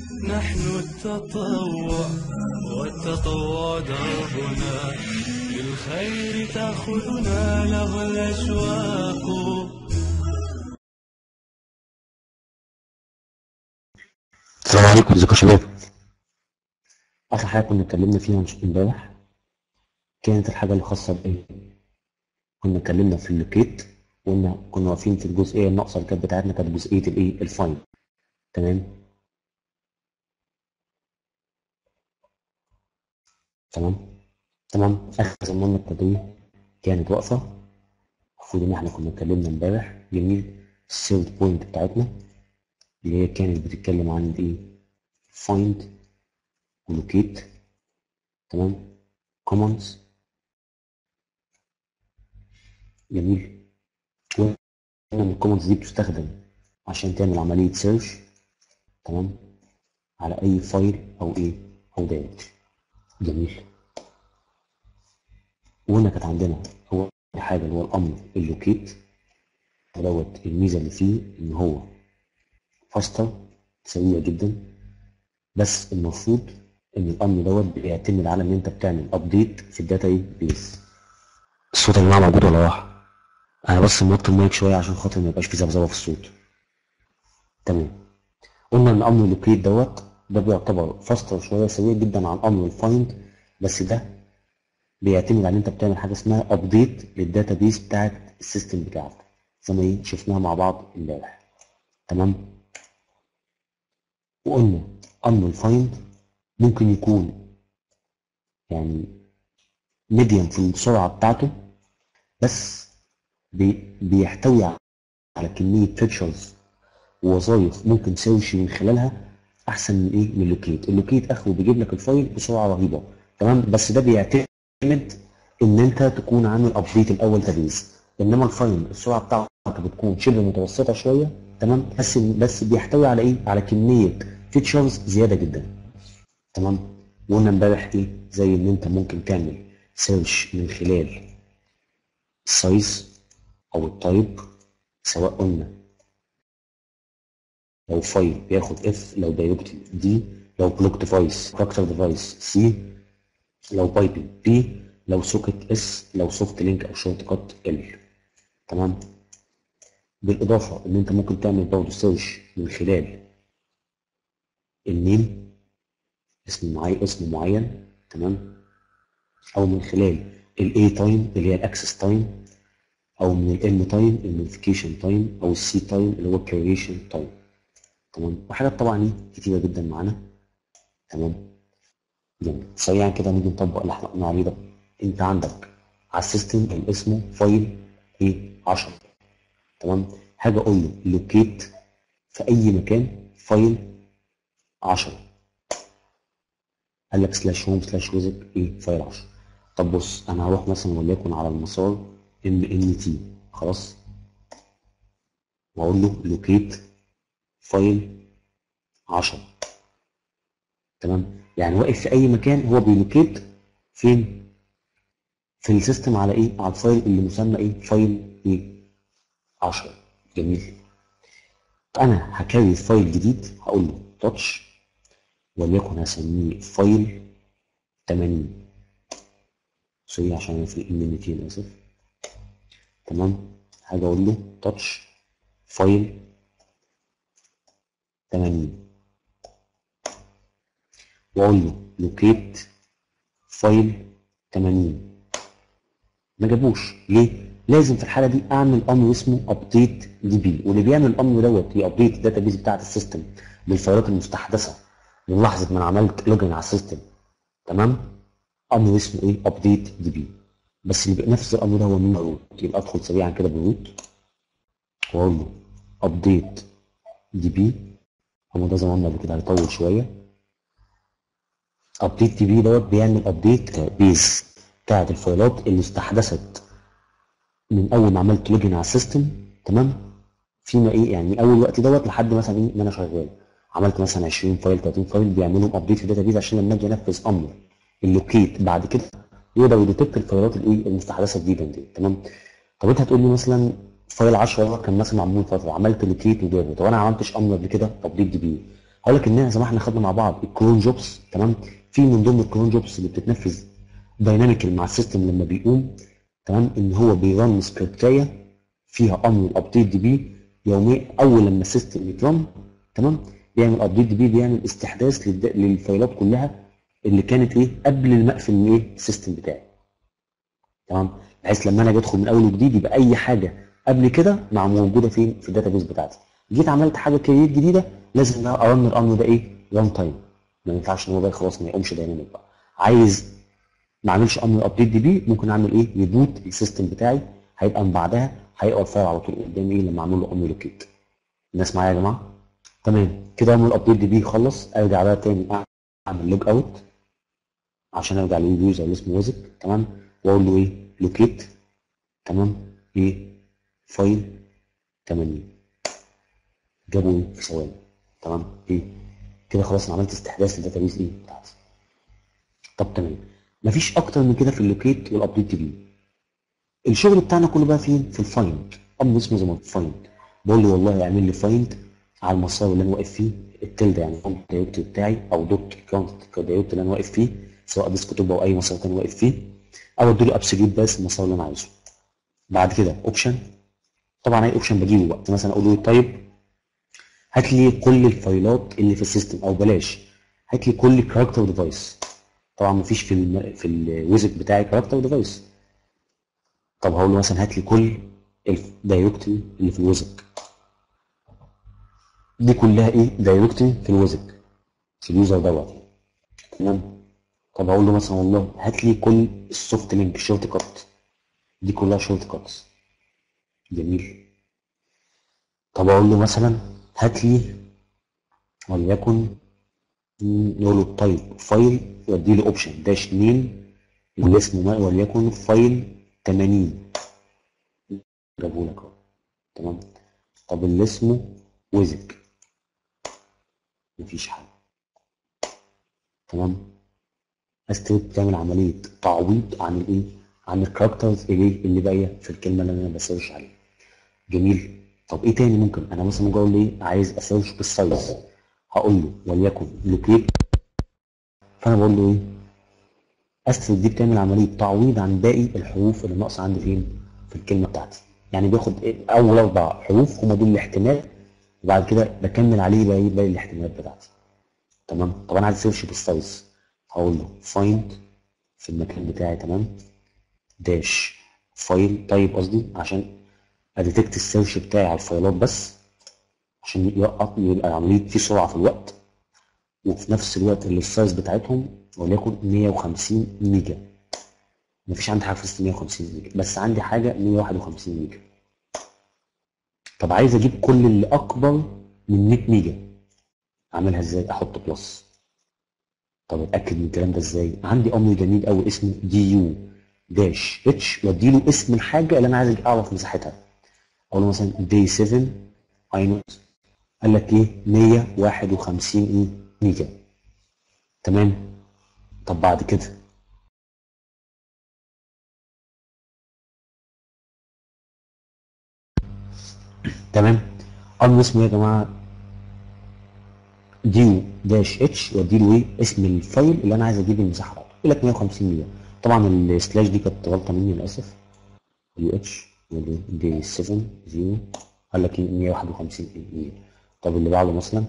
نحن التطوع والتطوع دربنا للخير تأخذنا له الأشواق السلام عليكم ازيكم يا شباب اخر حاجه كنا اتكلمنا فيها مش امبارح كانت الحاجه اللي خاصه بايه كنا اتكلمنا في اللوكيت وقلنا كنا واقفين في الجزئيه الناقصه اللي كانت بتاعتنا كانت جزئيه الايه الفاين تمام تمام تمام اخر زماننا التدوين كانت واقفه المفروض ان احنا كنا اتكلمنا امبارح جميل السيرد بوينت بتاعتنا اللي هي كانت بتتكلم عن ايه find ولوكيت تمام commons جميل وقلنا ان الكومنتس دي بتستخدم عشان تعمل عملية سيرش تمام على اي فايل او ايه او دايركتري جميل وهنا كانت عندنا هو حاجة اللي هو الامر اللوكيت ودوت الميزة اللي فيه ان هو فاستر سريع جدا بس المفروض ان الامر دوت بيعتمد على ان انت بتعمل ابديت في الداتا بيس الصوت يا جماعه موجود ولا راح انا بس موطي المايك شويه عشان خاطر ما يبقاش في ذبذبه في الصوت تمام قلنا ان امر اللوكيت دوت ده بيعتبر فاستر شويه سريع جدا عن امر الفايند بس ده بيعتمد على ان انت بتعمل حاجه اسمها ابديت للداتا بيس بتاعت السيستم بتاعك زي ما ايه شفناها مع بعض امبارح تمام وقلنا امر الفايند ممكن يكون يعني ميديم في السرعه بتاعته بس بي بيحتوي على كميه فيتشرز ووظائف ممكن تسيرش من خلالها احسن من ايه من اللوكيت اللوكيت اخره بيجيب لك الفايل بسرعه رهيبه تمام بس ده بيعتمد ان انت تكون عامل ابديت الاول تبيز انما الفايل السرعه بتاعته بتكون شبه متوسطه شويه تمام بس بس بيحتوي على ايه على كميه فيتشرز زياده جدا تمام وقلنا امبارح ايه زي ان انت ممكن تعمل سيرش من خلال السايز او التايب سواء قلنا لو فايل بياخد اف لو دايركتري دي لو بلوك ديفايس كاركتر ديفايس سي لو بايبنج بي لو سوكت اس لو سوفت لينك او شورت كات ال تمام بالاضافه ان انت ممكن تعمل برضه سيرش من خلال النيم اسم معين اسم معين تمام او من خلال الاي تايم اللي هي الاكسس تايم او من الام تايم النوتيفيكيشن تايم او السي تايم اللي هو الكريشن تايم تمام وحاجات طبعا ايه كتيره جدا معانا تمام جميل سريعا كده نيجي نطبق اللي احنا قلنا عليه ده انت عندك على السيستم اللي اسمه فايل ايه 10 تمام هاجي اقول له لوكيت في اي مكان فايل 10 قال لك سلاش هوم سلاش ويزك ايه فايل 10 طب بص انا هروح مثلا وليكن على المسار ام ان تي خلاص واقول له لوكيت فايل 10 تمام يعني واقف في اي مكان هو بيلوكيت فين في السيستم على ايه على الفايل اللي مسمى ايه فايل ايه 10 جميل انا هكري فايل جديد هقول له تاتش وليكن هسميه فايل 80 سوري عشان انا في ام ان تي انا اسف تمام هاجي اقول له تاتش فايل 80 واقول له لوكيت فايل 80 ما جابوش ليه؟ لازم في الحاله دي اعمل امر اسمه ابديت دي بي واللي بيعمل الامر دوت هي ابديت الداتا بيز بتاعت السيستم بالفايلات المستحدثه من لحظه ما انا عملت لوجن على السيستم تمام؟ امر اسمه ايه؟ ابديت دي بي بس اللي بيبقى نفس الامر ده هو مين روت يبقى ادخل سريعا كده بالروت واقول له ابديت دي بي هو ده زماننا قبل كده هيطول شويه ابديت دي بي دوت بيعمل ابديت بيز بتاعت الفايلات اللي استحدثت من اول ما عملت لوجن على السيستم تمام فيما ايه يعني من اول الوقت دوت لحد مثلا ايه ما انا شغال عملت مثلا 20 فايل 30 فايل بيعملوا ابديت في الداتا بيز عشان لما اجي انفذ امر اللوكيت بعد كده يقدر يديتكت الفايلات الايه المستحدثه جديدا دي تمام طب انت هتقول لي مثلا فايل 10 كان مثلا معمول فتره عملت لوكيت وجابه طب انا ما عملتش امر قبل كده ابديت دي بي هقول لك ان زي ما احنا خدنا مع بعض الكرون جوبس تمام في من ضمن الكرون جوبس اللي بتتنفذ دايناميكال مع السيستم لما بيقوم تمام ان هو بيرن سكريبتايه فيها امر الابديت دي بي يوميا اول لما السيستم يترن تمام بيعمل ابديت دي بي بيعمل استحداث للد- للفايلات كلها اللي كانت ايه قبل المقفل من ايه السيستم بتاعي تمام بحيث لما انا اجي ادخل من اول وجديد يبقى اي حاجه قبل كده مع موجوده فين في الداتابيس بتاعتي جيت عملت حاجه كريت جديده لازم بقى ارن الامر ده ايه ران تايم ما ينفعش ان هو بقى خلاص ما يقومش دايناميك بقى عايز ما اعملش امر ابديت دي بي ممكن اعمل ايه ريبوت السيستم بتاعي هيبقى من بعدها هيقرا الفايل على طول قدامي ايه لما اعمل له امر لوكيت الناس معايا يا جماعه تمام كده امر الابديت دي بي يخلص ارجع بقى تاني اعمل لوج اوت عشان ارجع لليوزر اللي اسمه ويزك تمام واقول له ايه لوكيت تمام ايه فايل 80 جابوا ايه في ثواني تمام ايه كده خلاص انا عملت استحداث للداتابيس ايه بتاعتي طب تمام مفيش اكتر من كده في اللوكيت والابديت دي بي الشغل بتاعنا كله بقى فين في الفايند امر اسمه زي ما فايند بقول له والله اعمل لي فايند على المسار اللي انا واقف فيه التلد يعني كونت دايركتوري بتاعي او دوت كونت دايركتوري اللي انا واقف فيه سواء ديسك توب او اي مسار تاني واقف فيه او اديله ابسوليوت بس المسار اللي انا عايزه بعد كده اوبشن طبعا اي اوبشن بجيبه بقى مثلا اقول له طيب هات لي كل الفايلات اللي في السيستم او بلاش هات لي كل كاركتر ديفايس طبعا مفيش في الم... في الويزك بتاعي كاركتر ديفايس طب هقول له مثلا هات لي كل الدايركتوري اللي في الويزك دي كلها ايه دايركتوري في الويزك في اليوزر دوت تمام طب هقول له مثلا والله هات لي كل السوفت لينك شورت كات دي كلها شورت كاتس جميل طب اقول له مثلا هات لي وليكن نقول له طيب فايل وادي له اوبشن داش مين اللي اسمه وليكن فايل 80 جابوا لك اهو تمام طب اللي اسمه ويزك مفيش حاجه تمام استريت تعمل عمليه تعويض عن الايه عن الكاركترز اللي اللي باقيه في الكلمه اللي انا بسيرش عليها جميل طب ايه تاني ممكن انا مثلا ممكن اقول ايه عايز اسيرش بالسايز هقول له وليكن لوكيت فانا بقول له ايه استريت دي بتعمل عمليه تعويض عن باقي الحروف اللي ناقصه عندي فين في الكلمه بتاعتي يعني بياخد إيه؟ اول اربع حروف هم دول الاحتمال وبعد كده بكمل عليه باقي باقي الاحتمالات بتاعتي تمام طب انا عايز اسيرش بالسايز هقول له فايند في المكان بتاعي تمام داش فايل طيب قصدي عشان اديتكت السيرش بتاعي على الفايلات بس عشان يوقف يبقى عمليه في سرعه في الوقت وفي نفس الوقت اللي السايز بتاعتهم وليكن 150 ميجا مفيش عندي حاجه في 150 ميجا بس عندي حاجه 151 ميجا طب عايز اجيب كل اللي اكبر من 100 ميجا اعملها ازاي احط بلس طب اتاكد من الكلام ده ازاي عندي امر جميل قوي اسمه دي يو داش اتش وادي له اسم الحاجه اللي انا عايز اعرف مساحتها اقول له مثلا دي 7 اي نوت قال لك ايه 151 ايه ميجا تمام طب بعد كده تمام امر اسمه ايه يا جماعه ديو داش اتش وادي له ايه اسم الفايل اللي انا عايز اجيب المساحه بتاعته يقول لك 150 ميجا طبعا السلاش دي كانت غلطه مني للاسف يو اتش دي 7 0 قال لك ايه 151 ميجا طب اللي بعده مثلا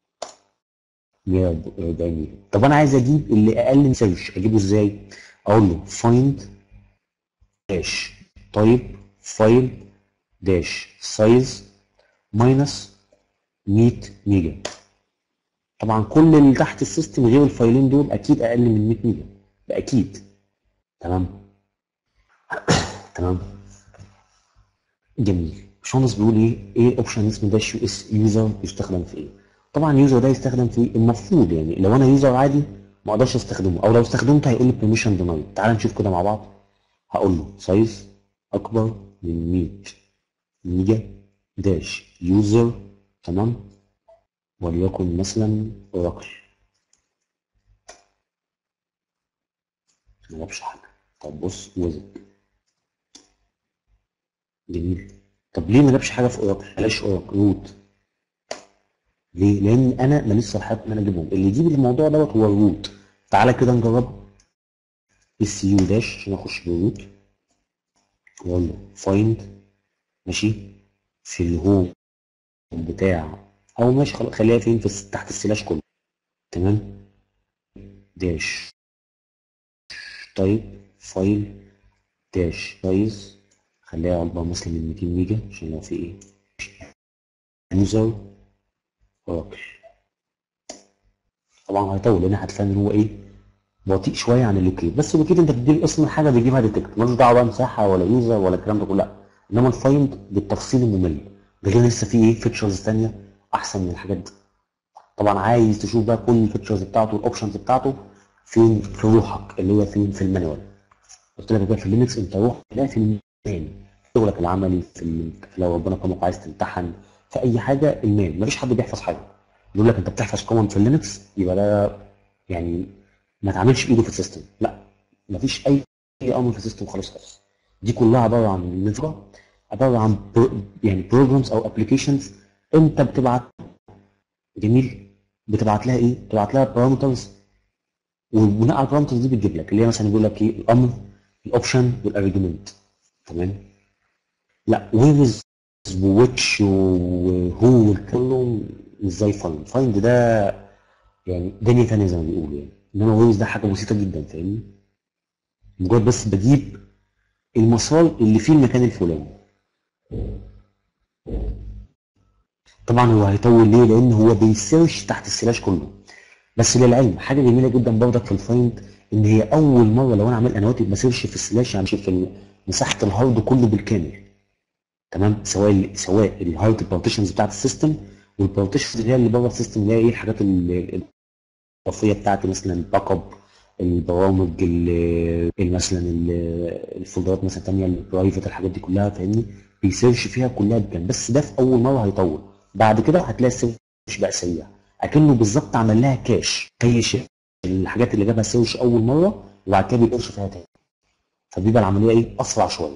140 ميجا طب انا عايز اجيب اللي اقل من سيرش اجيبه ازاي اقول له فايند داش طيب فايل داش سايز ماينس 100 ميجا طبعا كل اللي تحت السيستم غير الفايلين دول اكيد اقل من 100 ميجا ده اكيد تمام تمام جميل باشمهندس بيقول ايه ايه اوبشن اسمه داش يو اس يوزر يستخدم في ايه طبعا اليوزر ده يستخدم في المفروض يعني لو انا يوزر عادي ما اقدرش استخدمه او لو استخدمته هيقول لي بيرميشن دينايد تعال نشوف كده مع بعض هقول له سايز اكبر من 100 ميجا داش يوزر تمام وليكن مثلا اوراكل ما جابش حاجه طب بص وزك جميل طب ليه ما جابش حاجه في اوراكل بلاش اوراكل روت ليه؟ لان انا ماليش صلاحيات ان انا اجيبهم اللي يجيب الموضوع دوت هو الروت تعالى كده نجرب اس يو داش عشان اخش بالروت واقول له فايند ماشي في الهوم بتاع او ماشي خلاص خليها فين في الس- تحت السلاش كله تمام داش طيب فايل داش سايز خليها اكبر مثلا من 200 ميجا عشان لو في ايه يوزر اوراكل طبعا هيطول لان هتفهم ان هو ايه بطيء شويه عن اللوكيت بس اللوكيت انت بتديله اسم الحاجه بيجيبها ديتكت ملوش دعوه بقى مساحه ولا يوزر ولا الكلام ده كله لا انما الفايند بالتفصيل الممل ده غير لسه فيه ايه فيتشرز ثانيه احسن من الحاجات دي طبعا عايز تشوف بقى كل الفيتشرز بتاعته والاوبشنز بتاعته فين في روحك اللي هو فين في المانيوال قلت لك بقى في لينكس انت روح تلاقي في المان شغلك العملي في ال... لو ربنا كرمك عايز تمتحن في اي حاجه المان مفيش حد بيحفظ حاجه يقول لك انت بتحفظ كومن في اللينكس يبقى ده يعني ما تعملش بايده في السيستم لا مفيش اي اي امر في السيستم خالص خالص دي كلها عباره عن نسبه عباره عن برو يعني بروجرامز او ابلكيشنز انت بتبعت جميل بتبعت لها ايه؟ بتبعت لها بارامترز وبناء على البارامترز دي بتجيب لك اللي هي مثلا يقول لك ايه الامر الاوبشن والارجيومنت تمام لا ويز وويتش وهو والكلهم مش زي فايند فايند ده يعني دنيا تانية زي ما بيقولوا يعني انما ويز ده حاجه بسيطه جدا فاهمني مجرد بس بجيب المسار اللي فيه المكان الفلاني طبعا هو هيطول ليه لان هو بيسيرش تحت السلاش كله بس للعلم حاجه جميله جدا برضك في الفايند ان هي اول مره لو انا عامل انا دلوقتي بسيرش في السلاش يعني في ال- مساحه الهارد كله بالكامل تمام سواء ال- سواء الهارد بارتيشنز بتاعت السيستم والبارتيشنز اللي هي اللي بره السيستم اللي هي ايه الحاجات ال- ال- الاضافيه بتاعتي مثلا الباك اب البرامج ال- ال- مثلا ال- الفولدرات مثلا تانية البرايفت الحاجات دي كلها فاهمني بيسيرش فيها كلها بجد بس ده في اول مره هيطول بعد كده هتلاقي السيرش بقى سريع اكنه بالظبط عمل لها كاش كيش الحاجات اللي جابها سيرش اول مره وبعد كده بيقرش فيها تاني فبيبقى العمليه ايه اسرع شويه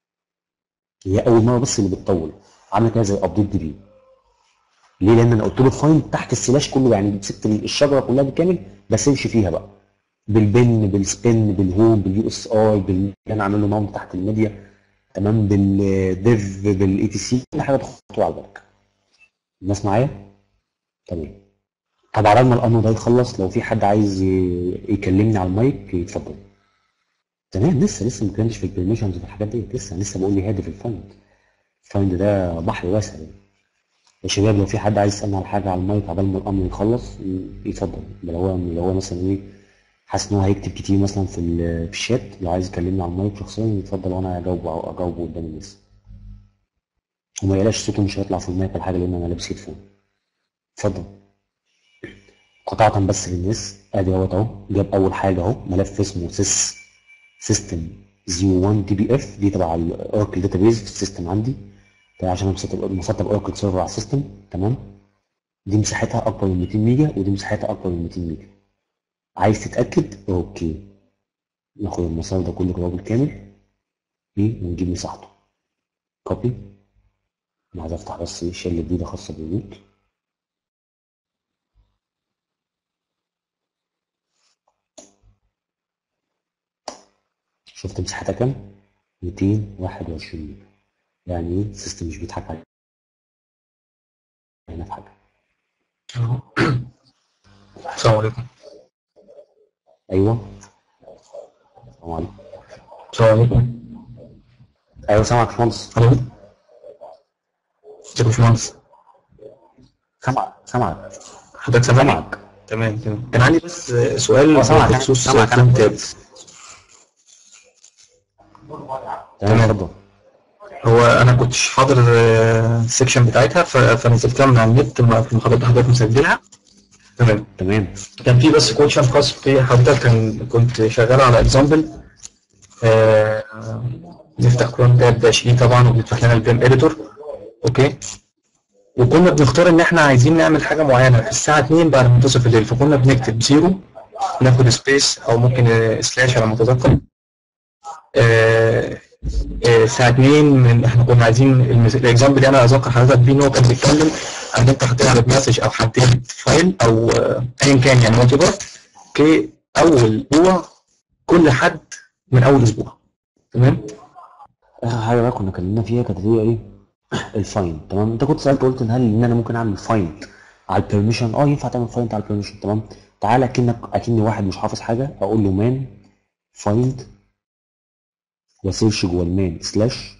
هي اول مره بس اللي بتطول عامله كده زي ابديت دي بي ليه لان انا قلت له فايند تحت السلاش كله يعني مسكت الشجره كلها بالكامل بسيرش فيها بقى بالبن بالسبن بالهوم باليو اس اي باللي انا عامل له ماونت تحت الميديا تمام بالديف بالاي تي سي كل حاجه تخطوها على بالك الناس معايا تمام طب على ما الامر ده يخلص لو في حد عايز ي- يكلمني على المايك يتفضل تمام لسه لسه ما اتكلمتش في البرميشنز في الحاجات دي لسه لسه بقول لي هادف الفايند الفايند ده بحر واسع يعني يا شباب لو في حد عايز يسألني على حاجة على المايك قبل ما الأمر يخلص ي- يتفضل لو هو لو هو مثلا إيه حاسس إن هو هيكتب كتير مثلا في ال- في الشات لو عايز يكلمني على المايك شخصيا يتفضل وأنا أجاوبه أو أجاوبه قدام الناس وما يقلقش صوته مش هيطلع في المايك ولا حاجة لأن أنا لابس هيدفون اتفضل قطعة بس للناس ادي اهوت اهو جاب اول حاجة اهو ملف اسمه سيس سيستم 01 دي بي اف دي تبع الاوراكل داتابيز في السيستم عندي ده عشان انا مسطب مسطب اوراكل سيرفر على السيستم تمام دي مساحتها اكبر من 200 ميجا ودي مساحتها اكبر من 200 ميجا عايز تتاكد اوكي ناخد المسار ده كله كده بالكامل ايه ونجيب مساحته كوبي انا عايز افتح بس ايه شله جديده خاصه بالروت شفت مساحتها كام 221 ميجا يعني ايه السيستم مش بيضحك علينا هنا في حاجه السلام عليكم ايوه السلام عليكم السلام عليكم ايوه سامعك يا باشمهندس الو ازيك يا باشمهندس سامعك سامعك حضرتك سامعني؟ سامعك تمام تمام كان عندي بس سؤال اه سامعك بخصوص سامعك انا فلان تاب كويس تمام تمام. اتفضل هو انا كنتش حاضر آه، السكشن بتاعتها ف- فنزلتها من على النت الم- في المحاضرات اللي حضرتك مسجلها تمام تمام كان في بس كوتشن خاص بحضرتك كان كنت شغال على اكزامبل نفتح كروم تاب داش اي طبعا وبيفتح لنا البيم اديتور اوكي وكنا بنختار ان احنا عايزين نعمل حاجه معينه في الساعه 2 بعد منتصف الليل فكنا بنكتب زيرو ناخد سبيس او ممكن آه، سلاش على ما اتذكر آه، آه، الساعه 2 من احنا كنا عايزين المس- الاكزامبل اللي انا اذكر حضرتك بيه ان هو كان بيتكلم ان انت هتعرض مسج او هتعمل فايل او آه، ايا كان يعني وات اوكي اول اسبوع كل حد من اول اسبوع تمام اخر حاجه بقى كنا اتكلمنا فيها كانت هي ايه الفايند تمام انت كنت سالت قلت ان هل ان انا ممكن اعمل فايند على البيرميشن اه ينفع تعمل فايند على البيرميشن تمام تعالى كأنك اكني واحد مش حافظ حاجه اقول له مان فايند واسيرش جوه المان سلاش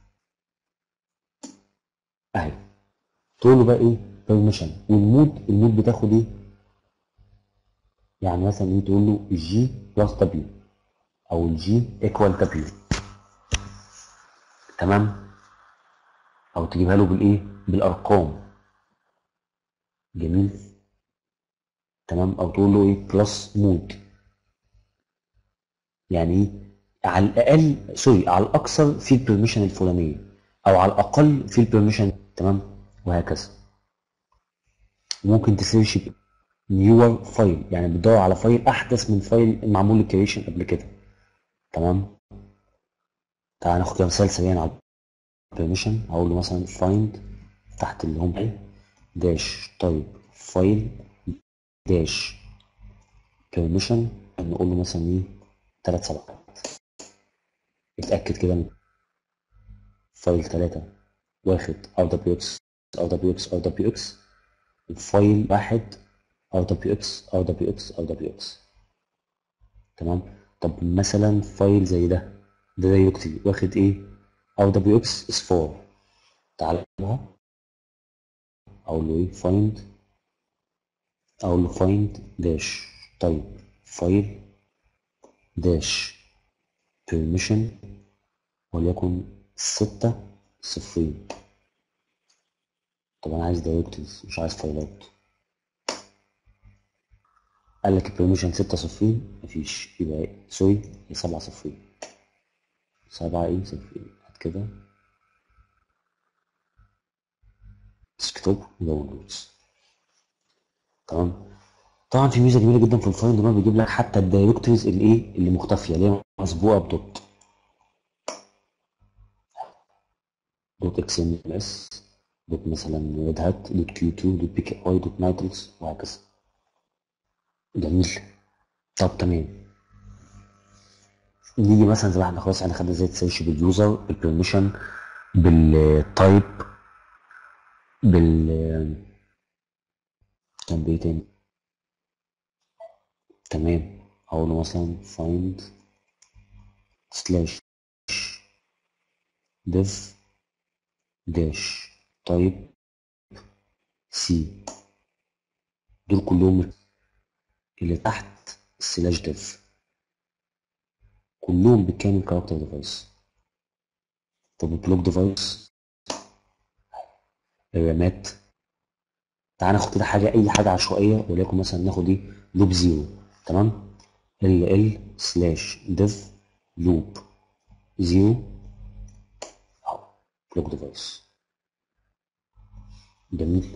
اهي تقول له بقى ايه بيرميشن والمود المود بتاخد ايه يعني مثلا ايه تقول له جي بلس دبليو او الجي ايكوال دبليو تمام او تجيبها له بالايه بالارقام جميل تمام او تقول له ايه بلس مود يعني ايه على الاقل سوري على الاكثر في البرميشن الفلانيه او على الاقل في البرميشن تمام وهكذا ممكن تسيرش نيور فايل يعني بتدور على فايل احدث من فايل معمول للكريشن قبل كده تمام تعال ناخد كده مثال سريع على permission هقول له مثلا find تحت اللي هم داش طيب فايل داش permission نقول له مثلا ايه ثلاث صفحات اتأكد كده من فايل ثلاثة واخد RWX RWX RWX وفايل واحد RWX RWX RWX تمام طب مثلا فايل زي ده ده دايركتري واخد ايه RWX is 4 تعالى لها اقول له ايه find اقول له find داش طيب فايل داش permission وليكن ستة صفرين طب انا عايز دايركتوريز مش عايز فايلات قال لك البرميشن ستة صفرين مفيش يبقى إيه؟ سوري هي سبعة صفرين سبعة ايه صفرين هات كده ديسكتوب داونلودز تمام طبعا في ميزه جميله جدا في الفايند ان هو بيجيب لك حتى الدايركتوريز الايه اللي مختفيه اللي هي مسبوقه بدوت دوت اكس ام ال اس دوت مثلا ريد هات دوت كيو 2 دوت بي كي اي دوت نايتلز وهكذا جميل طب تمام نيجي مثلا زي ما احنا خلاص احنا خدنا ازاي تسيرش باليوزر بالبرميشن بالتايب بال كان بايه تاني تمام هقول له مثلا find slash div dash type c دول كلهم اللي تحت سلاش ديف كلهم بالكامل كاركتر ديفايس طب البلوك ديفايس الرامات تعال ناخد كده حاجه اي حاجه عشوائيه وليكن مثلا ناخد ايه لوب زيرو تمام ال ال سلاش ديف لوب زيرو اهو بلوك ديفايس جميل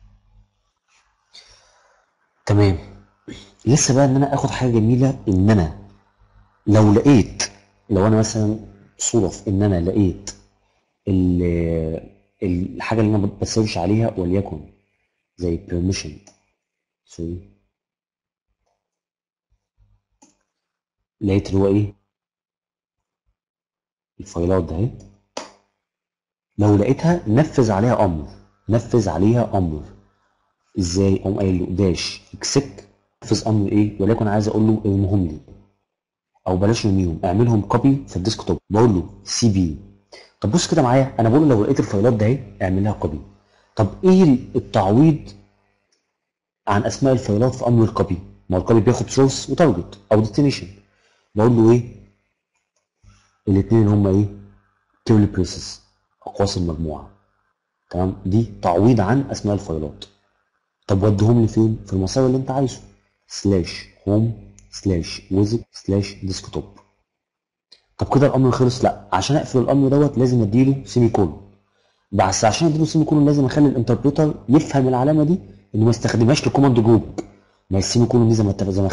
تمام لسه بقى ان انا اخد حاجه جميله ان انا لو لقيت لو انا مثلا صدف ان انا لقيت ال- الحاجه اللي انا بسيرش عليها وليكن زي permission سوري لقيت اللي هو ايه الفايلات ده اهي لو لقيتها نفذ عليها امر نفذ عليها امر ازاي اقوم قايل له داش اكسك نفذ امر ايه وليكن عايز اقول له ارميهم لي او بلاش ارميهم اعملهم كوبي في الديسك توب بقول له سي بي طب بص كده معايا انا بقول له لو لقيت الفايلات ده اهي اعمل لها كوبي طب ايه التعويض عن اسماء الفايلات في امر الكوبي ما هو الكوبي بياخد سورس وتارجت او ديستنيشن بقول له ايه الاثنين اللي هم ايه كيرلي بريسز اقواس المجموعه تمام دي تعويض عن اسماء الفايلات طب وديهم لي فين في المسار اللي انت عايزه سلاش هوم سلاش ويزك سلاش ديسكتوب طب كده الامر خلص لا عشان اقفل الامر دوت لازم اديله سيمي كولون بس عشان اديله سيمي كولون لازم اخلي الانتربريتر يفهم العلامه دي انه ما يستخدمهاش لكوماند جروب ما السيمي كولون دي زي ما اتفق- زي ما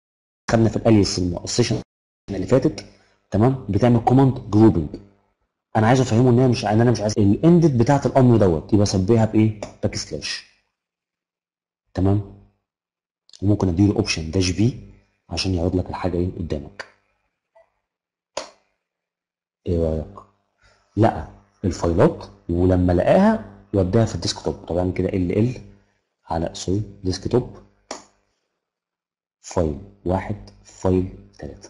خدنا في الاليس السيشن اللي فاتت تمام بتعمل كوماند جروبنج انا عايز افهمه ان هي مش ان انا مش عايز الاندد بتاعت الامر دوت يبقى اسبيها بايه باك سلاش تمام وممكن اديله اوبشن داش بي عشان يعرض لك الحاجه ايه قدامك ايه رايك لقى الفايلات ولما لقاها وداها في الديسك توب طبعا كده ال ال على سوري ديسك توب فايل واحد فايل ثلاثة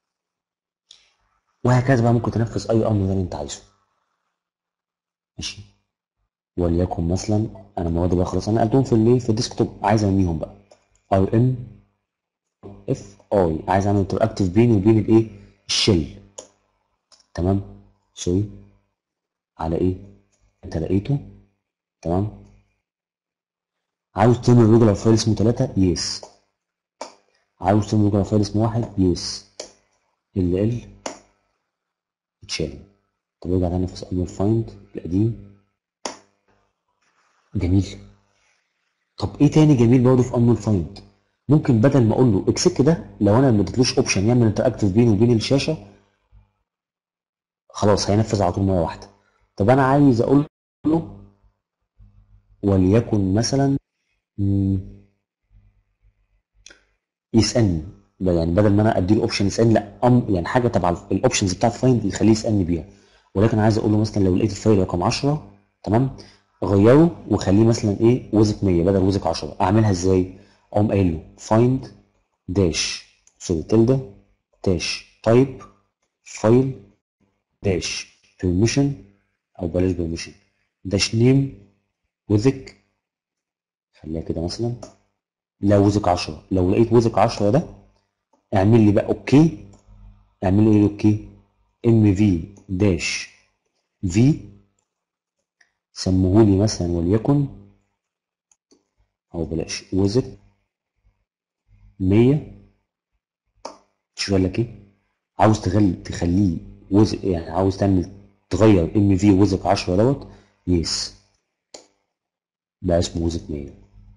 وهكذا بقى ممكن تنفذ اي امر اللي انت عايزه ماشي وليكن مثلا انا المواد بقى خلاص انا نقلتهم في الايه في الديسك توب عايز ارميهم بقى ار ام اف اي عايز اعمل انتراكتيف بيني وبين الايه الشيل تمام سوري على ايه انت لقيته تمام عاوز تعمل ريجولار فايل اسمه 3 يس عاوز تعمل ريجولار فايل اسمه 1 يس ال ال اتشال طب ارجع تاني في امر فايند القديم جميل طب ايه تاني جميل برضه في امر الفايند ممكن بدل ما اقول له اكسك ده لو انا ما اديتلوش اوبشن يعمل انتراكتيف بيني وبين الشاشه خلاص هينفذ على طول مره واحده طب انا عايز اقول له وليكن مثلا مم، يسالني ده يعني بدل ما انا اديله اوبشن يسالني لا أم يعني حاجه تبع الاوبشنز بتاعت فايند يخليه يسالني بيها ولكن عايز اقول له مثلا لو لقيت الفايل رقم 10 تمام غيره وخليه مثلا ايه وزك 100 بدل وزك 10 اعملها ازاي اقوم قايل له فايند داش سوري تلده داش تايب فايل داش بيرميشن او بلاش بيرميشن داش نيم وزك خليها كده مثلا لا وزك 10 لو لقيت وزك 10 ده اعمل لي بقى اوكي اعمل لي ايه اوكي ام في داش في سموهولي مثلا وليكن او بلاش وزك 100 شوف قال لك ايه عاوز تخلي تخليه وزق يعني عاوز تعمل تغير ام في وزك 10 دوت يس بقى اسمه وزك 100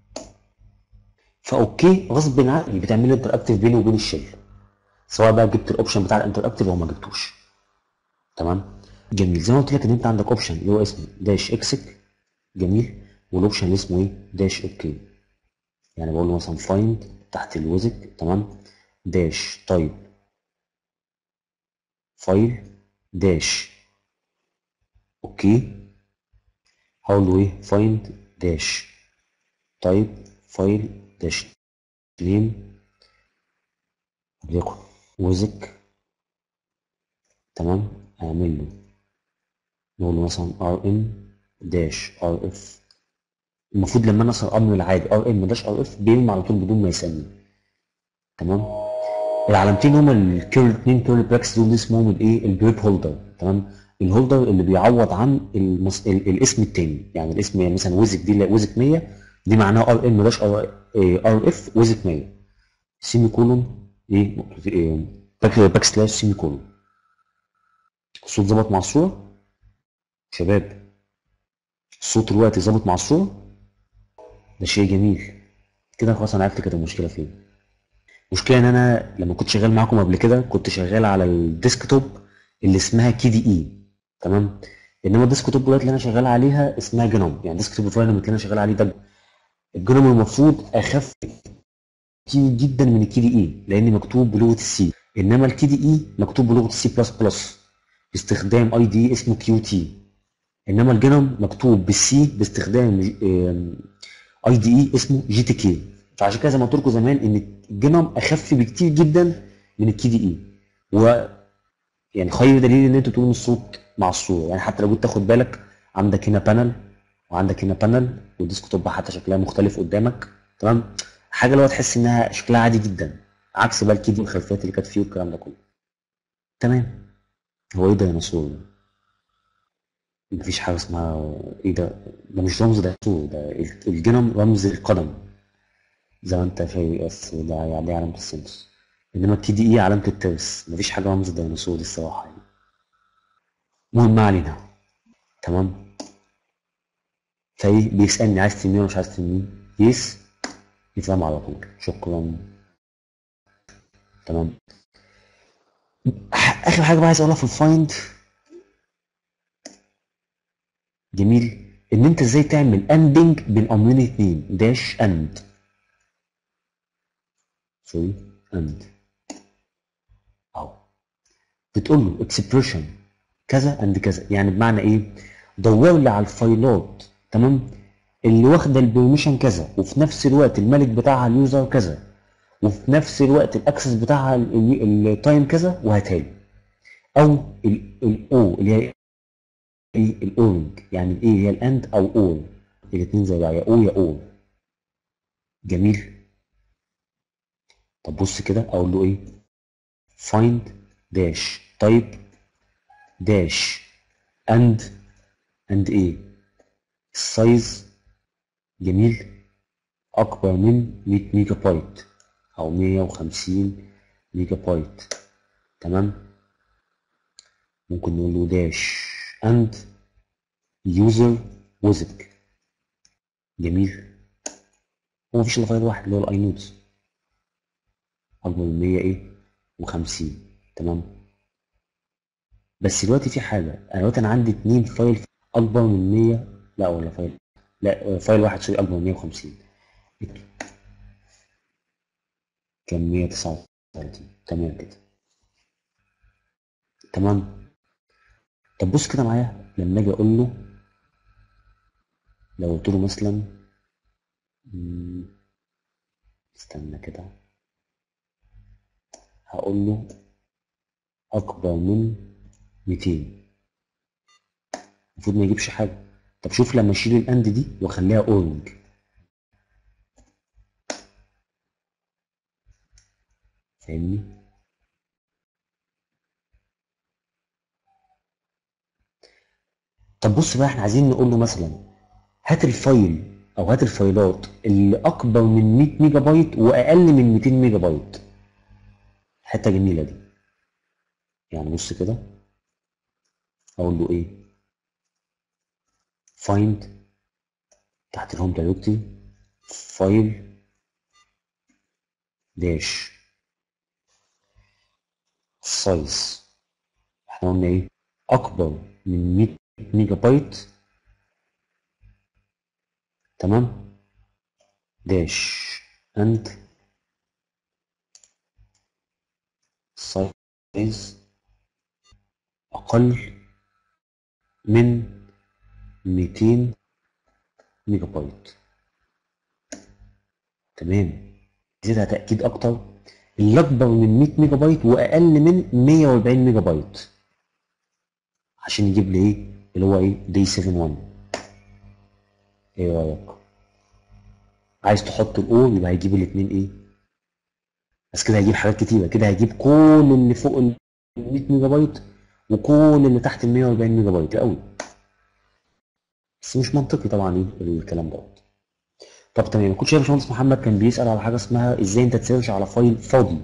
فاوكي غصب عني بتعمل لي انتراكتيف بيني وبين الشل سواء بقى جبت الاوبشن بتاع الانتراكتيف او ما جبتوش تمام جميل زي ما قلت لك ان انت عندك اوبشن اللي هو اسمه داش اكسك جميل والاوبشن اللي اسمه ايه داش اوكي يعني بقول له مثلا فايند تحت الوزك تمام داش تايب فايل داش اوكي هقول له ايه فايند داش تايب فايل داش نيم وليكن وزك تمام اعمل له نقول له مثلا ار ام داش ار اف المفروض لما انا اصل امر العادي ار ام داش ار اف بيرمي على طول بدون ما يسالني تمام العلامتين هما الكيرل اتنين كيرل براكس دول اسمهم الايه الجريب هولدر تمام الهولدر اللي بيعوض عن المص... ال... الاسم التاني يعني الاسم يعني مثلا وزك دي وزك 100 دي معناها ار ام داش ار اف وزك 100 سيمي كولون ايه نقطة ايه باك باك سلاش سيمي كولون الصوت ظبط مع الصورة شباب الصوت دلوقتي ظبط مع الصورة ده شيء جميل كده خلاص انا عرفت كده المشكلة فين المشكلة ان انا لما كنت شغال معاكم قبل كده كنت شغال على الديسكتوب اللي اسمها كي دي اي تمام انما الديسكتوب دلوقتي اللي انا شغال عليها اسمها جنوم يعني ديسكتوب فايل اللي انا شغال عليه ده الجنوم المفروض اخف كتير جدا من الكي دي اي لان مكتوب بلغه السي انما الكي دي اي مكتوب بلغه السي بلس بلس باستخدام اي دي اسمه كيو تي انما الجنوم مكتوب بالسي باستخدام اي دي اي اسمه جي تي كي فعشان كده زي ما قلت لكم زمان ان الجنوم اخف بكتير جدا من الكي دي اي و يعني خير دليل ان انتوا تقولوا الصوت مع الصوره يعني حتى لو جيت تاخد بالك عندك هنا بانل وعندك هنا بانل والديسكتوب حتى شكلها مختلف قدامك تمام حاجه اللي هو تحس انها شكلها عادي جدا عكس بقى الكي دي والخلفيات اللي كانت فيه والكلام ده كله تمام هو ايه ديناصور ده؟ مفيش حاجه اسمها ايه ده ده مش رمز ديناصور ده الجنم رمز القدم زي ما انت شايف بس ده يعني علامه السنس انما الكي دي اي علامه الترس مفيش حاجه رمز الديناصور دي الصراحه يعني المهم ما علينا تمام فايه بيسالني عايز تنميه ولا مش عايز تنميه يس يفهم على طول شكرا تمام اخر حاجه بقى عايز اقولها في الفايند جميل ان انت ازاي تعمل اندنج بين امرين اتنين داش اند سوري اند اهو بتقول له اكسبريشن كذا اند كذا يعني بمعنى ايه دور لي على الفايلات تمام اللي واخده البرميشن كذا وفي نفس الوقت الملك بتاعها اليوزر كذا وفي نفس الوقت الاكسس بتاعها التايم كذا وهاتها لي او الاو اللي هي ايه الاورنج يعني الايه هي الاند او اور الاثنين زي بعض يا او يا اور جميل طب بص كده اقول له ايه find dash type dash and and ايه السايز جميل اكبر من 100 ميجا بايت او 150 ميجا بايت تمام ممكن نقول له داش and user wizard جميل هو مفيش الا فايل واحد اللي هو الاي نودز اكبر من 100 ايه و50 تمام بس دلوقتي في حاجه انا دلوقتي انا عندي اتنين فايل اكبر من 100 لا ولا فايل لا فايل واحد سوري اكبر من 150 كان 139 تمام كده تمام طب بص كده معايا لما اجي اقول له لو قلت له مثلا مم، استنى كده هقول له اكبر من 200 المفروض ما يجيبش حاجه طب شوف لما اشيل الاند دي واخليها اورنج فاهمني طب بص بقى احنا عايزين نقول له مثلا هات الفايل او هات الفايلات اللي اكبر من 100 ميجا بايت واقل من 200 ميجا بايت حته جميله دي يعني بص كده اقول له ايه find تحت الهوم دايركتري فايل داش سايز احنا قلنا ايه اكبر من 100 ميجا بايت تمام داش اند سايز اقل من 200 ميجا بايت تمام زيادة تأكيد أكتر اللي أكبر من 100 ميجا بايت وأقل من 140 ميجا بايت عشان يجيب لي إيه اللي هو إيه دي 7 1 إيه رأيك؟ عايز تحط الأو يبقى هيجيب الاتنين إيه بس كده هيجيب حاجات كتيرة كده هيجيب كل اللي فوق ال 100 ميجا بايت وكل اللي تحت ال 140 ميجا بايت قوي بس مش منطقي طبعا ايه الكلام دوت طب تمام كنت شايف باشمهندس محمد كان بيسأل على حاجة اسمها ازاي انت تسيرش على فايل فاضي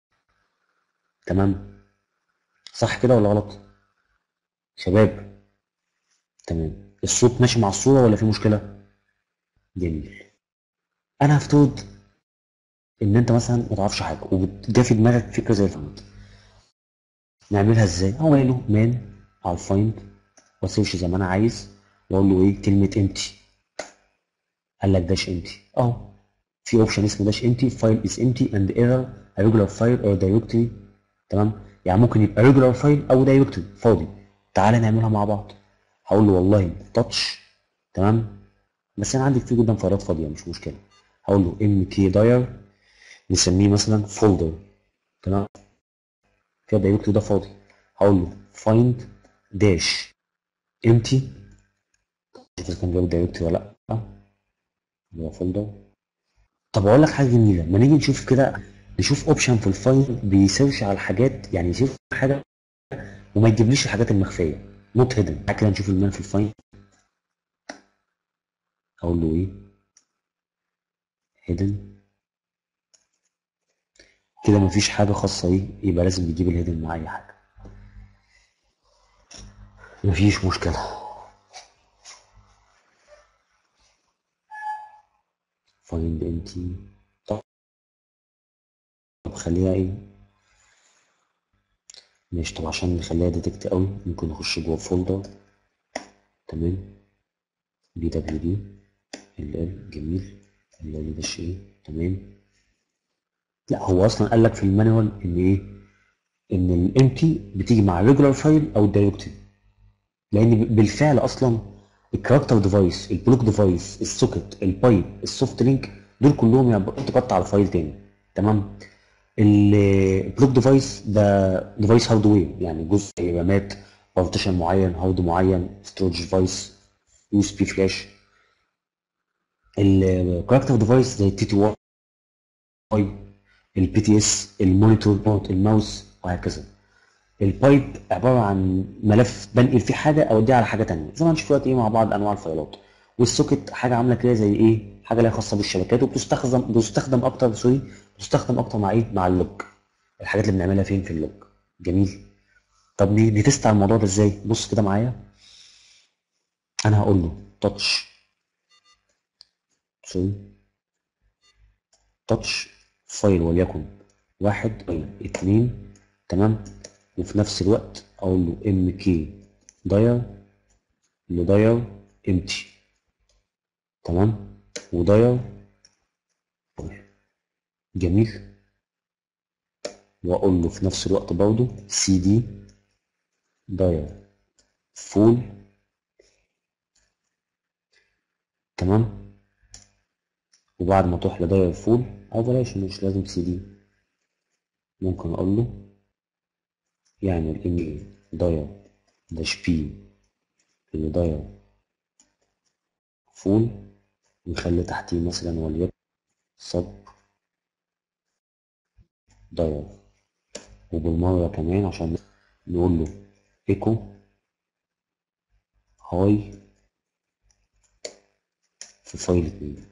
تمام صح كده ولا غلط شباب تمام الصوت ماشي مع الصورة ولا في مشكلة جميل انا هفترض ان انت مثلا ما تعرفش حاجة وجا في دماغك فكرة زي الفايند نعملها ازاي هو له مان على الفايند واسيرش زي ما انا عايز واقول له ايه كلمة امتي قال لك داش امتي اهو في اوبشن اسمه داش امتي فايل از امتي اند ايرور ريجولار فايل اور دايركتوري تمام يعني ممكن يبقى ريجولار فايل او دايركتوري فاضي تعالى نعملها مع بعض هقول له والله تاتش تمام بس انا عندي كتير جدا فايلات فاضيه مش مشكله هقول له ام كي داير نسميه مثلا فولدر تمام كده الدايركتوري ده فاضي هقول له فايند داش امتي اذا كان جاب دايركتوري ولا لا اللي هو فولدر طب اقول لك حاجه جميله ما نيجي نشوف كده نشوف اوبشن في الفايل بيسيرش على الحاجات يعني يشوف حاجه وما يجيبليش الحاجات المخفيه نوت هيدن تعالى كده نشوف المان في الفايل اقول له ايه هيدن كده مفيش حاجه خاصه ايه يبقى لازم يجيب الهيدن مع اي حاجه مفيش مشكله فايند امتي طب خليها ايه ماشي طب عشان نخليها ديتكت قوي ممكن نخش جوه فولدر تمام بي دبليو دي ال ال جميل ال ال داش ايه تمام لا هو اصلا قال لك في المانيوال ان ايه ان الامتي بتيجي مع الريجولار فايل او الدايركتيف لان بالفعل اصلا الكاركتر ديفايس البلوك ديفايس السوكت البايب السوفت لينك دول كلهم يتقطع على فايل تاني تمام البلوك ديفايس ده ديفايس هاردوير يعني جزء رامات بارتيشن معين هارد معين ستورج ديفايس يو اس بي فلاش الكاركتر ديفايس زي التي تي واي البي تي اس المونيتور الماوس وهكذا البايب عباره عن ملف بنقل فيه حاجه اوديها على حاجه ثانيه زي ما هنشوف دلوقتي ايه مع بعض انواع الفايلات والسوكت حاجه عامله كده زي ايه حاجه ليها خاصه بالشبكات وبتستخدم بتستخدم اكتر سوري بتستخدم اكتر مع ايه مع اللوج الحاجات اللي بنعملها فين في اللوج جميل طب نتست على الموضوع ده ازاي بص كده معايا انا هقول له تاتش سوري تاتش فايل وليكن واحد اتنين تمام وفي نفس الوقت اقول له ام كي داير لداير امتي تمام وداير جميل واقول له في نفس الوقت برضه سي دي داير فول تمام وبعد ما تروح لداير فول او بلاش مش لازم سي دي ممكن اقول له يعمل ام داير داش بي اللي داير فول ويخلي تحتيه مثلا وليكن صب داير وبالمرة كمان عشان نقول له ايكو هاي في فايل اتنين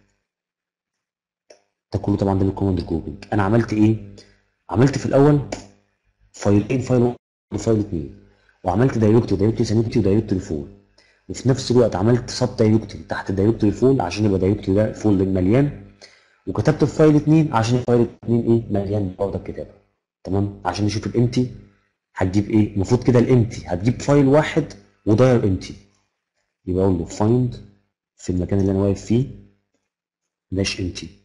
ده كله طبعا ده بالكوماند جروبنج انا عملت ايه عملت في الاول فايلين فايل واحد وفايل اتنين وعملت دايركتوري دايركتوري سانيتي ودايركتوري فول وفي نفس الوقت عملت سب دايركتوري تحت دايركتوري فول عشان يبقى دايركتوري ده فول مليان وكتبت في فايل اتنين عشان الفايل اتنين ايه مليان برضه الكتابه تمام عشان نشوف الامتي هتجيب ايه المفروض كده الامتي هتجيب فايل واحد وداير امتي يبقى اقول له فايند في المكان اللي انا واقف فيه داش امتي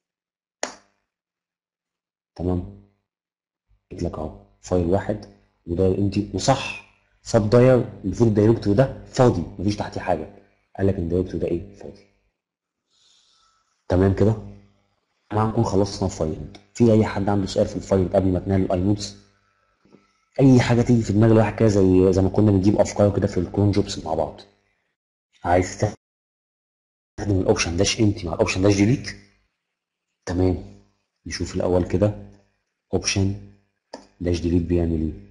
تمام جبت لك اهو فايل واحد وداير امتي وصح سب داير المفروض الدايركتور ده فاضي مفيش تحتيه حاجه قال لك ان الدايركتور ده ايه فاضي تمام كده احنا هنكون خلصنا الفايل في اي حد عنده سؤال في الفايل قبل ما تنقل الاي نوتس اي حاجه تيجي في دماغ الواحد كده زي زي ما كنا بنجيب افكار كده في الكرون جوبس مع بعض عايز تستخدم الاوبشن داش امتي مع الاوبشن داش ديليت تمام نشوف الاول كده اوبشن داش ديليت بيعمل ايه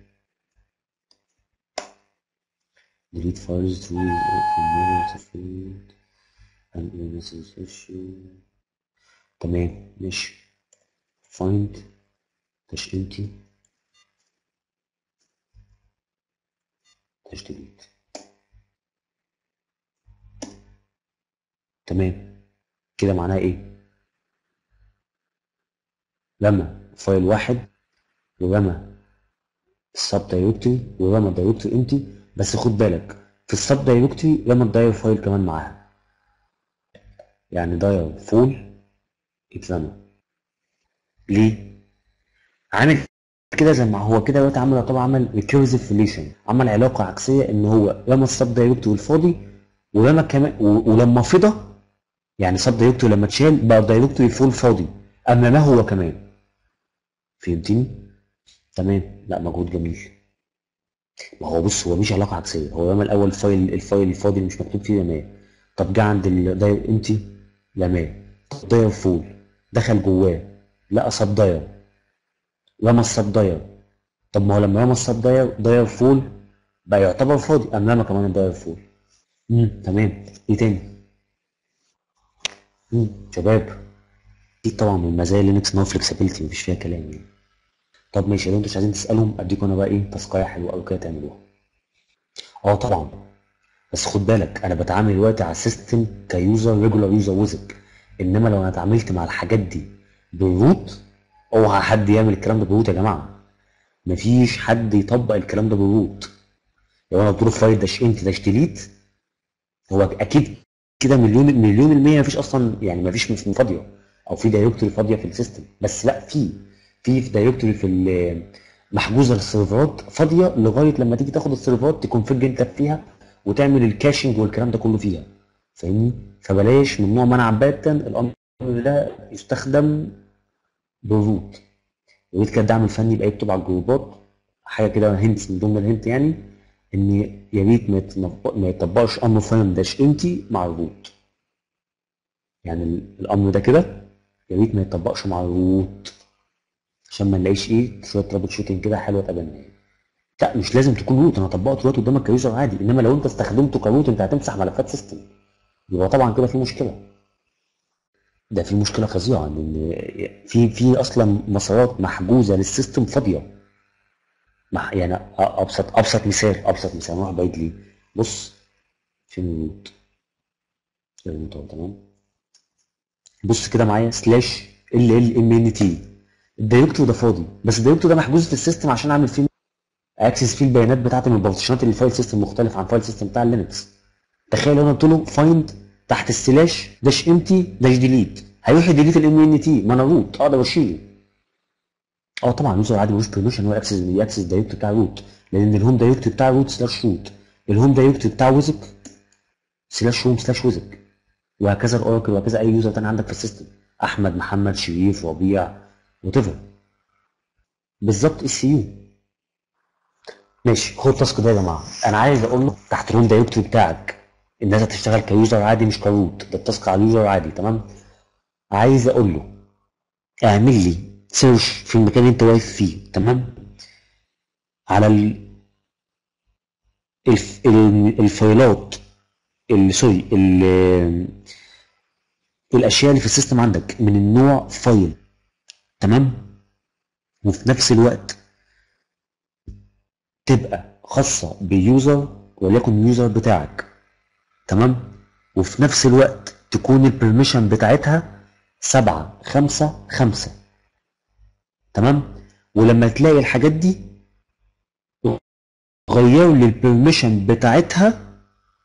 delete files through the field and message issue تمام ماشي find dash empty dash delete تمام كده معناها ايه رمى فايل واحد ورمى السب دايركتوري ورمى دايركتوري امتي بس خد بالك في السب دايركتوري رمى الداير فايل كمان معاها يعني داير فول اترمى ليه؟ عامل كده زي ما هو كده دلوقتي عمل طبعا عمل ريكيرسيف ريليشن عمل علاقه عكسيه ان هو رمى السب دايركتوري الفاضي ورمى كمان و- ولما فضى يعني سب دايركتوري لما اتشال بقى الدايركتوري فول فاضي اما ما هو كمان فهمتني؟ تمام لا مجهود جميل ما هو بص هو مش علاقه عكسيه هو رمى الاول فايل الفايل الفاضي اللي مش مكتوب فيه رماه طب جه عند الداير امتي رماه طب داير فول دخل جواه لقى سب داير رمى السب داير طب ما هو لما رمى السب داير داير فول بقى يعتبر فاضي قام رمى كمان الداير فول امم تمام ايه تاني امم شباب اكيد طبعا من مزايا لينكس ان هو فلكسبيليتي مفيش فيها كلام يعني طب ماشي لو انتوا مش عايزين تسالهم اديكم انا بقى ايه تاسكايه حلوه قوي كده تعملوها اه طبعا بس خد بالك انا بتعامل دلوقتي على السيستم كيوزر ريجولار يوزر ويزك انما لو انا اتعاملت مع الحاجات دي بالروت اوعى حد يعمل الكلام ده بالروت يا جماعه مفيش حد يطبق الكلام ده بالروت لو انا قلت له فايل داش انت داش ديليت هو اكيد كده مليون مليون المية مفيش اصلا يعني مفيش مش فاضيه او في دايركتوري فاضيه في السيستم بس لا في في في دايركتوري في ال- محجوزه للسيرفرات فاضيه لغايه لما تيجي تاخد السيرفرات تكونفج انت فيها وتعمل الكاشنج والكلام ده كله فيها فاهمني فبلاش ممنوع منعا باتا الامر ده يستخدم بالروت يا ريت كده الدعم الفني يبقى يكتب على الجروبات حاجه كده هنت من ضمن الهنت يعني ان يا ريت ما يتنف- ما يطبقش امر فاهم داش امتي مع الروت يعني ال- الامر ده كده يا ريت ما يطبقش مع الروت عشان ما نلاقيش ايه شويه ترابل شوتنج كده حلوه تقابلنا يعني لا مش لازم تكون روت انا طبقت روت قدامك كيوزر عادي انما لو انت استخدمته كروت انت هتمسح ملفات سيستم يبقى طبعا كده في مشكله ده في مشكله فظيعه لان في في اصلا مسارات محجوزه للسيستم فاضيه مح يعني ابسط ابسط مثال ابسط مثال نروح بعيد ليه بص فين الروت الروت اهو تمام بص كده معايا سلاش ال ال ام ان تي الدايركتور ده فاضي بس الدايركتور ده محجوز في السيستم عشان اعمل فيه اكسس فيه البيانات بتاعتي من البارتيشنات اللي فايل سيستم مختلف عن فايل سيستم بتاع اللينكس تخيل لو انا قلت له فايند تحت السلاش داش امتي داش ديليت هيروح يديليت الام ان تي ما انا روت اقدر اشيله اه طبعا اليوزر عادي ملوش بيرميشن هو ياكسس ياكسس الدايركتوري بتاع روت لان الهوم دايركتوري بتاع روت سلاش روت الهوم دايركتوري بتاع ويزك سلاش هوم سلاش ويزك وهكذا الاوراكل وهكذا اي يوزر تاني عندك في السيستم احمد محمد شريف ربيع وات بالظبط اس يو ماشي خد التاسك ده يا جماعه انا عايز اقول له تحت الهوم دايركتوري بتاعك الناس هتشتغل كيوزر عادي مش كروت ده التاسك على اليوزر عادي تمام عايز اقول له اعمل لي سيرش في المكان اللي انت واقف فيه تمام على ال... الف... ال- الفايلات ال- سوري ال... الاشياء اللي في السيستم عندك من النوع فايل تمام وفي نفس الوقت تبقى خاصة بيوزر وليكن اليوزر بتاعك تمام وفي نفس الوقت تكون البرميشن بتاعتها سبعة خمسة خمسة تمام ولما تلاقي الحاجات دي غير لي البرميشن بتاعتها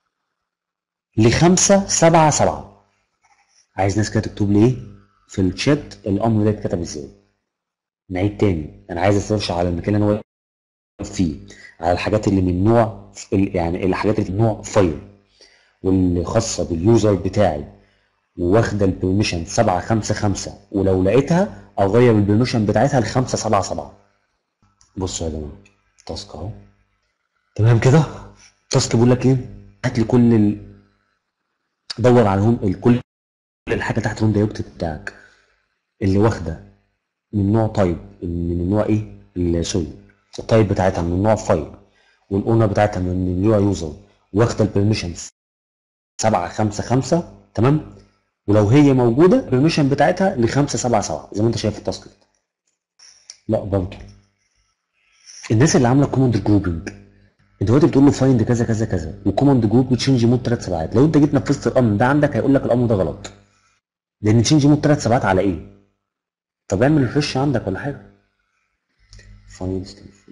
لخمسة سبعة سبعة عايز ناس كده تكتب لي ايه في الشات الامر ده اتكتب ازاي نعيد تاني انا عايز اسيرش على المكان اللي انا واقف فيه على الحاجات اللي من نوع يعني الحاجات اللي من نوع فايل واللي خاصة باليوزر بتاعي واخدة البرميشن سبعة خمسة خمسة ولو لقيتها أغير البرميشن بتاعتها لخمسة سبعة سبعة بصوا يا جماعة التاسك أهو تمام كده التاسك بيقول لك إيه هات لي كل ال... دور على هم الكل الحاجة تحت الهوم دايركتوري بتاعك اللي واخدة من نوع تايب من النوع إيه ال- سوري التايب بتاعتها من نوع فايل والأونر بتاعتها من نوع يوزر واخدة البرميشن سبعة خمسة خمسة تمام ولو هي موجودة البرميشن بتاعتها لخمسة سبعة سبعة زي ما انت شايف في التاسك ده. لا برضه الناس اللي عاملة كوماند جروبنج انت دلوقتي بتقول له فايند كذا كذا كذا وكوماند جروب وتشينج مود ثلاث سبعات لو انت جيت نفذت الامر ده عندك هيقول لك الامر ده غلط لان تشينج مود ثلاث سبعات على ايه؟ طب اعمل ريفرش عندك ولا حاجة فايند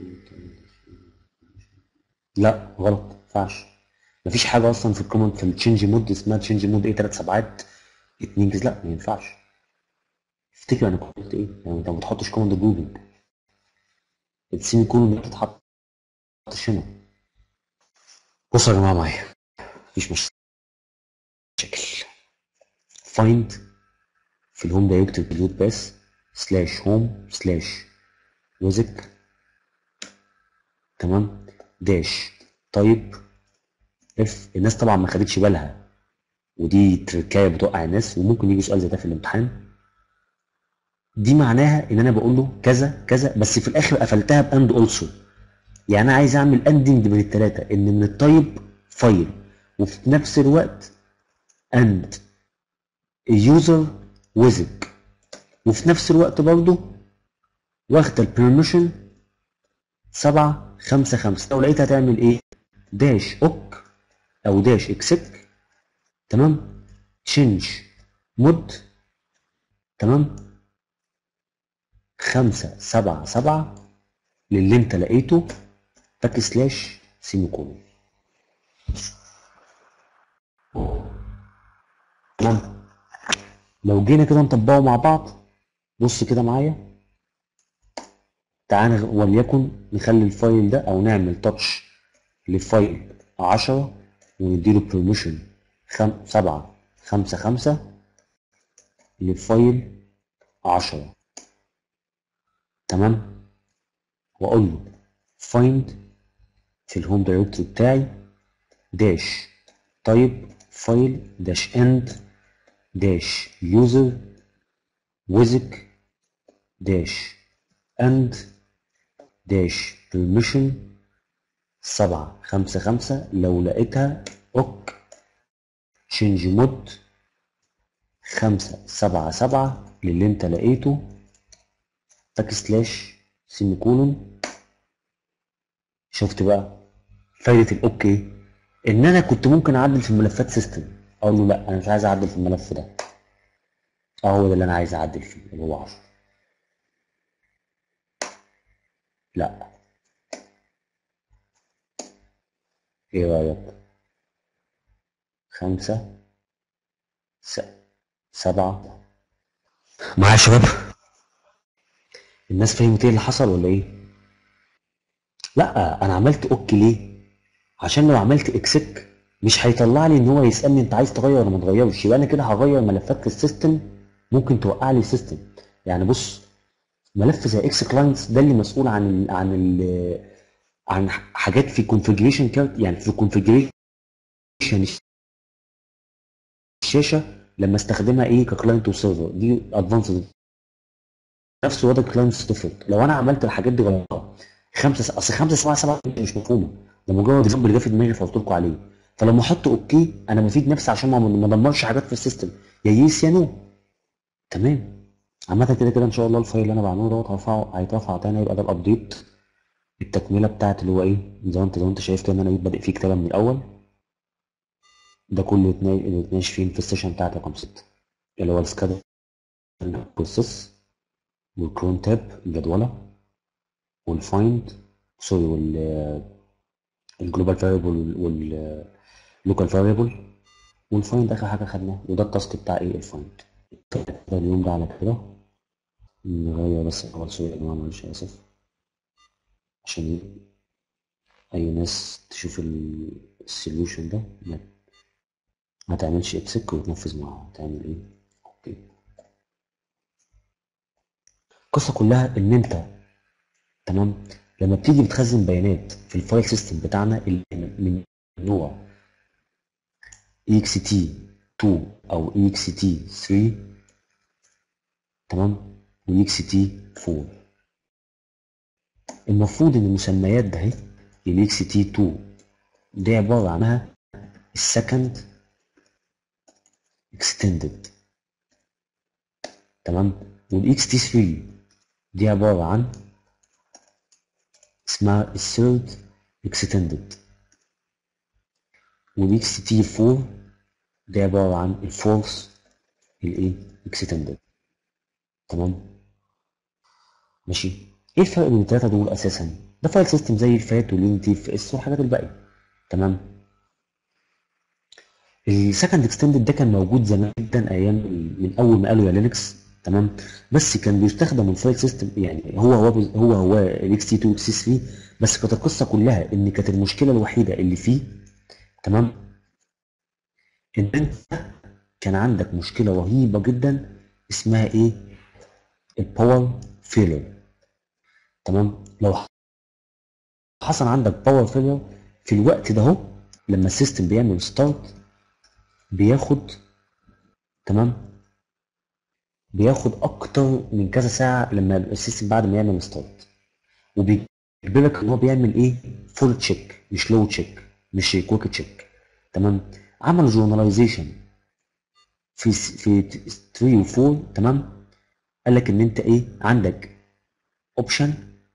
لا غلط ما ينفعش مفيش حاجه اصلا في الكومنت في التشينج مود اسمها تشينج مود ايه ثلاث سبعات اتنين جز لا ما ينفعش افتكر انا كنت ايه يعني انت ما بتحطش كوماند جروبنج السيمي كولون ما بتتحطش هنا بصوا يا جماعه معايا مفيش مشاكل فايند في الهوم دايركتوري بلوت باس سلاش هوم سلاش ويزك تمام داش طيب اف الناس طبعا ما خدتش بالها ودي تركايه بتوقع الناس وممكن يجي سؤال زي ده في الامتحان دي معناها ان انا بقول له كذا كذا بس في الاخر قفلتها باند اولسو يعني انا عايز اعمل اندنج من الثلاثه ان من الطيب فايل وفي نفس الوقت اند اليوزر ويزك وفي نفس الوقت برضه واخده البرميشن سبعة خمسة خمسة لو لقيتها تعمل ايه داش اوك او داش اكسك تمام تشينج مود تمام خمسة سبعة سبعة للي انت لقيته باك سلاش سيمي كولون تمام لو جينا كده نطبقه مع بعض بص كده معايا تعالى وليكن نخلي الفايل ده او نعمل تاتش لفايل 10 ونديله بيرميشن خم... 7 5 5 لفايل 10 تمام واقول له find في الهوم دايركتوري بتاعي داش تايب فايل داش اند داش يوزر ويزك داش اند داش permission سبعة خمسة خمسة لو لقيتها اوك change مود خمسة سبعة سبعة للي انت لقيته باك سلاش سيمي كولون شفت بقى فايدة الاوكي ان انا كنت ممكن اعدل في الملفات سيستم اقول له لا انا مش عايز اعدل في الملف ده اه هو ده اللي انا عايز اعدل فيه اللي هو 10 لا ايه رايك خمسة س... سبعة معايا يا شباب الناس فهمت ايه اللي حصل ولا ايه لا انا عملت اوكي ليه عشان لو عملت اكسك مش هيطلع لي ان هو يسالني انت عايز تغير ولا ما تغيرش يبقى انا كده هغير ملفات في السيستم ممكن توقع لي السيستم يعني بص ملف زي اكس كلاينتس ده اللي مسؤول عن ال عن ال عن حاجات في كونفجريشن كارت يعني في كونفجريشن الشاشه لما استخدمها ايه ككلاينت وسيرفر دي ادفانسد نفس وضع كلاينت ديفولت لو انا عملت الحاجات دي غلط خمسه اصل خمسه سبعه سبعه مش مفهومه ده مجرد اكزامبل جه في دماغي فقلت لكم عليه فلما احط اوكي انا بفيد نفسي عشان ما ما ادمرش حاجات في السيستم يا يس يا نو تمام عامة كده كده ان شاء الله الفايل اللي انا بعمله دوت هرفعه هيترفع تاني يبقى ده الابديت التكملة بتاعت اللي هو ايه زي ما انت زي ما انت شايف كده ان انا بادئ فيه كتابة من الاول ده كله اللي اتناقش فيه في السيشن بتاعت رقم 6 اللي هو السكادر بروسيس والكرون تاب الجدولة والفايند سوري وال الجلوبال فاريبل واللوكال فاريبل والفايند اخر حاجة خدناها وده التاسك بتاع ايه الفايند كده اليوم ده على كده نغير بس اول صورة يا جماعة معلش اسف عشان اي ناس تشوف السوليوشن ده ما ما تعملش اكسك وتنفذ معاها تعمل ايه اوكي القصة كلها ان انت تمام لما بتيجي بتخزن بيانات في الفايل سيستم بتاعنا اللي من نوع ext2 او ext3 تمام و ext4 المفروض ان المسميات ده اهي ال ext2 دي عبارة عنها السكند extended تمام وال ext3 دي عبارة عن اسمها الثيرد extended وال ext4 دي عبارة عن الفورث الايه extended تمام ماشي ايه الفرق بين الثلاثه دول اساسا ده فايل سيستم زي الفات واليونيتي في اس والحاجات الباقيه تمام السكند اكستندد ده كان موجود زمان جدا ايام من اول ما قالوا يا لينكس تمام بس كان بيستخدم الفايل سيستم يعني هو هو هو هو الاكس تي 2 اكس 3 بس كانت القصه كلها ان كانت المشكله الوحيده اللي فيه تمام ان انت كان عندك مشكله رهيبه جدا اسمها ايه الباور فيلر تمام لو حصل عندك باور فيلر في الوقت ده اهو لما السيستم بيعمل ستارت بياخد تمام بياخد اكتر من كذا ساعه لما السيستم بعد ما يعمل ستارت وبيجبرك ان هو بيعمل ايه فول تشيك مش لو تشيك مش كويك تشيك تمام عملوا جورناليزيشن في في 3 و4 تمام قال لك ان انت ايه عندك اوبشن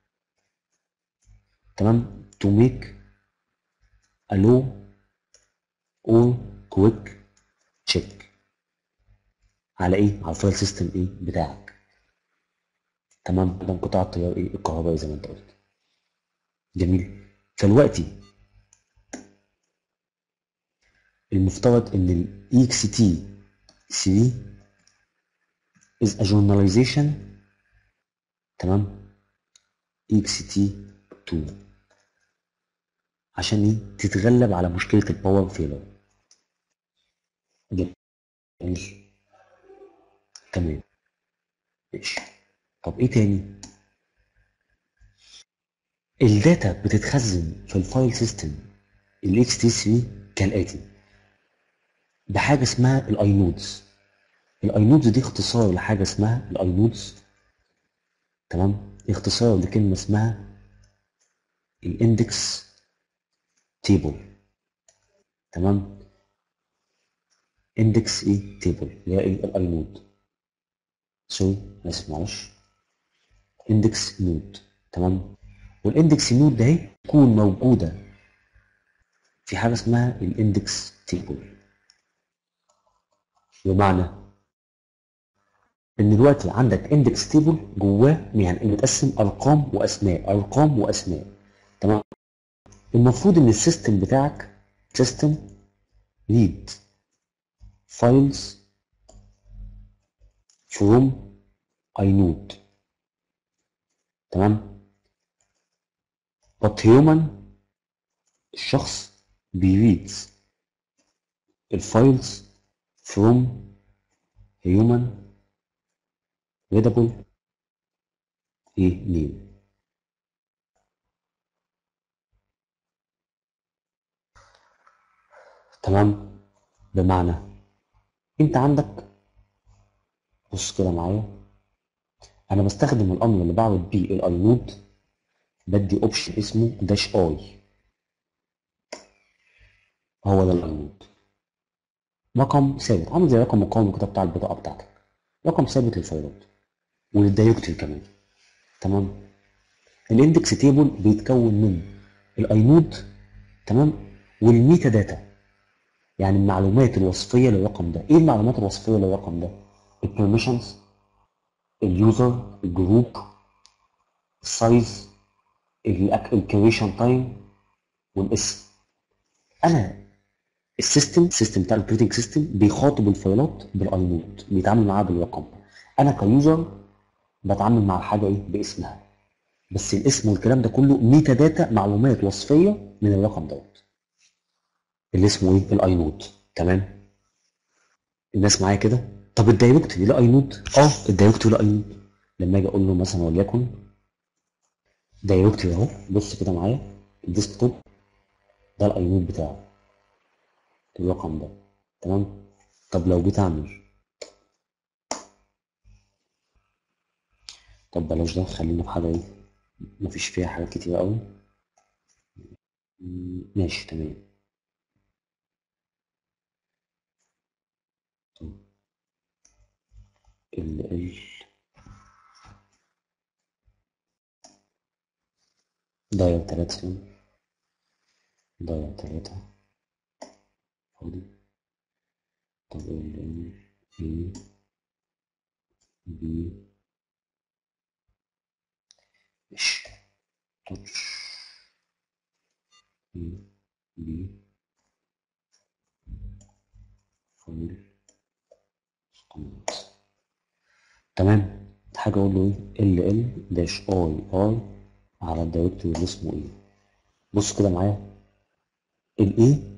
تمام to make a low or quick check على ايه على الفايل سيستم ايه بتاعك تمام ده انقطاع التيار ايه الكهربائي زي ما انت قلت جميل فالوقتي المفترض ان الاي اكس تي 3 is a generalization تمام ext2 عشان ايه تتغلب على مشكلة الباور فيلر جميل تمام ماشي طب ايه تاني الداتا بتتخزن في الفايل سيستم ال ext3 كالآتي بحاجة اسمها الاينودز الاينودز دي اختصار لحاجة اسمها الاينودز تمام اختصار لكلمة اسمها الاندكس تيبل تمام اندكس ايه تيبل اللي هي ايه الاينود سوري اسف معلش اندكس نود تمام والاندكس نود ده اهي تكون موجودة في حاجة اسمها الاندكس تيبل بمعنى ان دلوقتي عندك اندكس تيبل جواه يعني متقسم ارقام واسماء ارقام واسماء تمام المفروض ان السيستم بتاعك سيستم read files from inode تمام but human الشخص بيريدز الفايلز from human readable ايه name تمام بمعنى انت عندك بص كده معايا انا بستخدم الامر اللي بعرض بيه الاينود بدي اوبشن اسمه داش اي هو ده الاينود رقم ثابت عامل زي رقم مقاومه كده بتاع البطاقه بتاعتك رقم ثابت للفايلات وللدايركتوري كمان تمام الاندكس تيبل بيتكون من الاينود تمام والميتا داتا يعني المعلومات الوصفيه للرقم ده ايه المعلومات الوصفيه للرقم ده البرميشنز اليوزر الجروب السايز الكريشن تايم والاسم انا السيستم السيستم بتاع الاوبريتنج سيستم بيخاطب الفايلات بالاينود بيتعامل معاها بالرقم انا كيوزر بتعامل مع الحاجه ايه باسمها بس الاسم والكلام ده كله ميتا داتا معلومات وصفيه من الرقم دوت اللي اسمه ايه الاينود تمام الناس معايا كده طب الدايركتوري له اينود اه الدايركتوري له اينود لما اجي اقول له مثلا وليكن دايركتوري اهو بص كده معايا الديسكتوب ده الاينود بتاعه الرقم ده تمام طب لو جيت اعمل طب بلاش ده خلينا في حاجه ايه مفيش فيها حاجات كتير قوي ماشي تمام ال ال داير تلاتة داير تلاتة فاضي طب ال ال اي بي ماشي تاتش اي بي فايل كومنت تمام حاجة اقول له ايه ال ال داش اي اي على الدايركتوري اللي اسمه ايه بص كده معايا الايه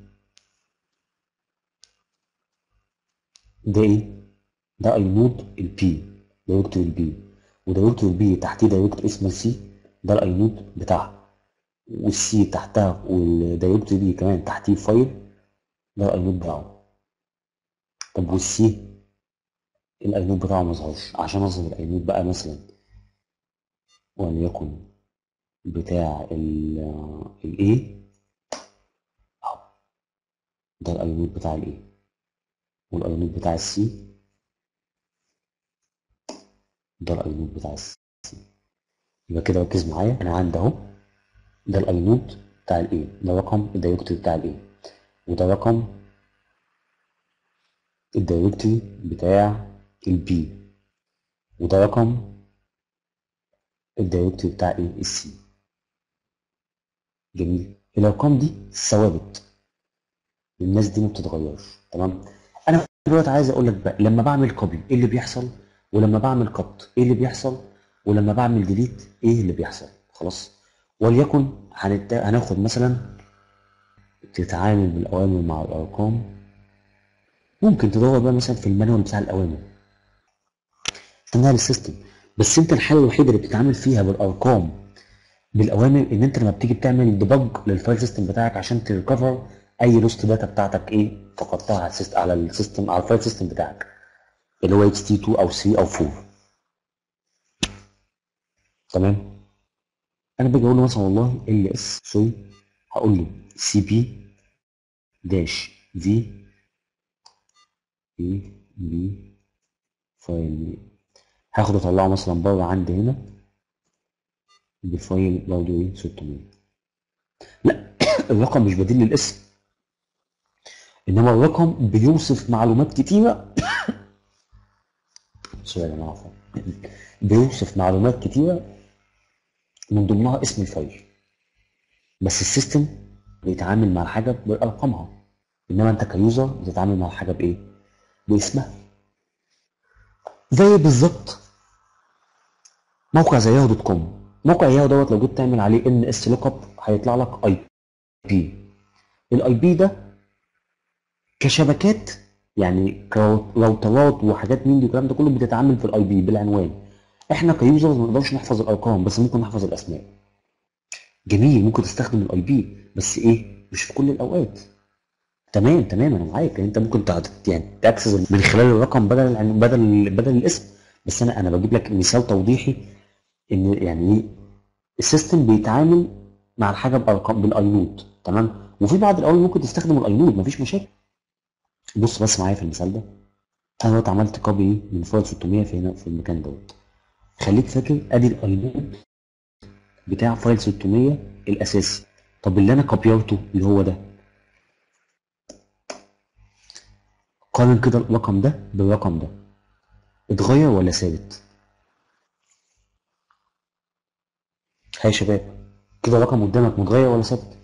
ده ايه ده اينود البي دايركتوري البي ودايركتوري البي تحتيه دايركتوري اسمه السي ده الاينود بتاعها والسي تحتها والدايركتوري بي كمان تحتيه فايل ده الاينود بتاعه طب والسي الاينود بتاعه ما ظهرش عشان اظهر الاينود بقى مثلا وليكن بتاع الايه اهو ده الاينود بتاع الايه والاينود بتاع السي ده الاينود بتاع السي يبقى كده ركز معايا انا عندي اهو ده الاينود بتاع الايه ده رقم الدايركتوري بتاع الايه وده رقم الدايركتوري بتاع البي وده رقم الدايركتوري بتاع ايه السي جميل الارقام دي ثوابت الناس دي ما بتتغيرش تمام انا دلوقتي عايز اقول لك بقى لما بعمل كوبي ايه اللي بيحصل ولما بعمل كت ايه اللي بيحصل ولما بعمل ديليت ايه اللي بيحصل خلاص وليكن هنت... هناخد مثلا تتعامل بالاوامر مع الارقام ممكن تدور بقى مثلا في المانوال بتاع الاوامر تنقل السيستم بس انت الحاله الوحيده اللي بتتعامل فيها بالارقام بالاوامر ان انت لما بتيجي بتعمل ديبج للفايل سيستم بتاعك عشان تريكفر اي لوست داتا بتاعتك ايه فقدتها على السيستم على السيستم على الفايل سيستم بتاعك اللي هو اتش تي 2 او 3 او 4 تمام انا باجي اقول له مثلا والله ال اس سوري هقول له سي بي داش في اي بي فايل هاخد اطلعه مثلا بره عندي هنا بفايل برضه ايه 600 لا الرقم مش بديل للاسم انما الرقم بيوصف معلومات كتيره سوري يا جماعه عفوا. بيوصف معلومات كتيره من ضمنها اسم الفايل بس السيستم بيتعامل مع الحاجه بارقامها انما انت كيوزر بتتعامل مع الحاجه بايه باسمها زي بالظبط موقع زي ياهو دوت كوم موقع ياهو دوت لو جيت تعمل عليه ان اس لوك اب هيطلع لك اي بي الاي بي ده كشبكات يعني كراوترات وحاجات من دي والكلام ده كله بتتعامل في الاي بي بالعنوان احنا كيوزرز ما نقدرش نحفظ الارقام بس ممكن نحفظ الاسماء جميل ممكن تستخدم الاي بي بس ايه مش في كل الاوقات تمام تمام انا معاك يعني انت ممكن تعد- يعني تاكسس من خلال الرقم بدل العن- بدل بدل الاسم بس انا انا بجيب لك مثال توضيحي ان يعني ايه السيستم بيتعامل مع الحاجه بارقام بالاينود تمام وفي بعض الاوامر ممكن تستخدم الاينود مفيش مشاكل بص بس معايا في المثال ده انا دلوقتي عملت كوبي من فايل 600 في هنا في المكان دوت خليك فاكر ادي الاينود بتاع فايل 600 الاساسي طب اللي انا كوبيرته اللي هو ده قارن كده الرقم ده بالرقم ده اتغير ولا ثابت هاي يا شباب كده الرقم قدامك متغير ولا ثابت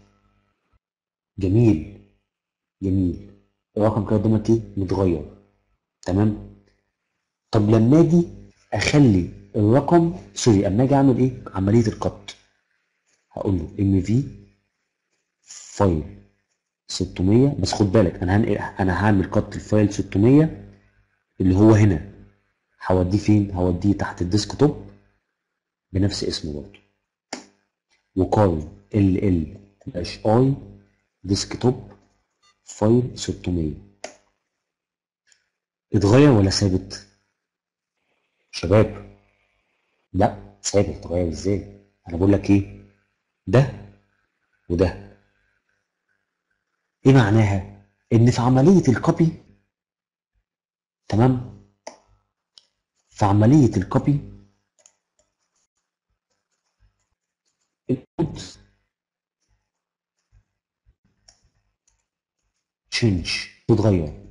جميل جميل الرقم كده قدامك ايه متغير تمام طب لما اجي اخلي الرقم سوري اما اجي اعمل ايه عمليه القط هقول له ام في فايل 600 بس خد بالك انا هنقل انا هعمل قط الفايل 600 اللي هو هنا هوديه فين هوديه تحت الديسك توب بنفس اسمه برضه وقارن ال ال داش اي ديسك توب فايل 600 اتغير ولا ثابت شباب لا ثابت اتغير ازاي انا بقول لك ايه ده وده ايه معناها ان في عمليه الكوبي تمام في عمليه الكوبي الكود تشينج تتغير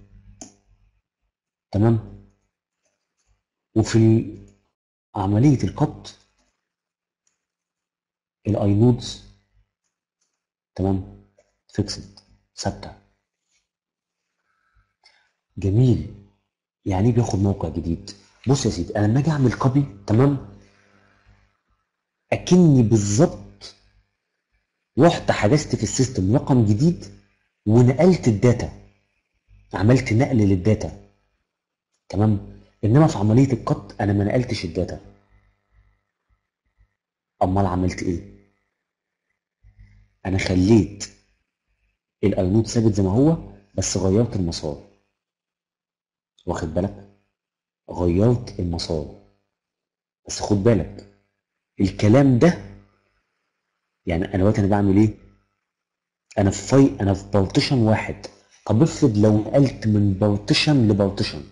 تمام وفي عملية القط الاينودز تمام فيكسد ثابتة جميل يعني ايه بياخد موقع جديد بص يا سيدي انا لما اجي اعمل كوبي تمام اكني بالظبط رحت حجزت في السيستم رقم جديد ونقلت الداتا عملت نقل للداتا تمام انما في عمليه القط انا ما نقلتش الداتا امال عملت ايه انا خليت الاينود ثابت زي ما هو بس غيرت المسار واخد بالك غيرت المسار بس خد بالك الكلام ده يعني انا دلوقتي انا بعمل ايه انا في فاي انا في بارتيشن واحد طب افرض لو نقلت من بارتيشن لبارتيشن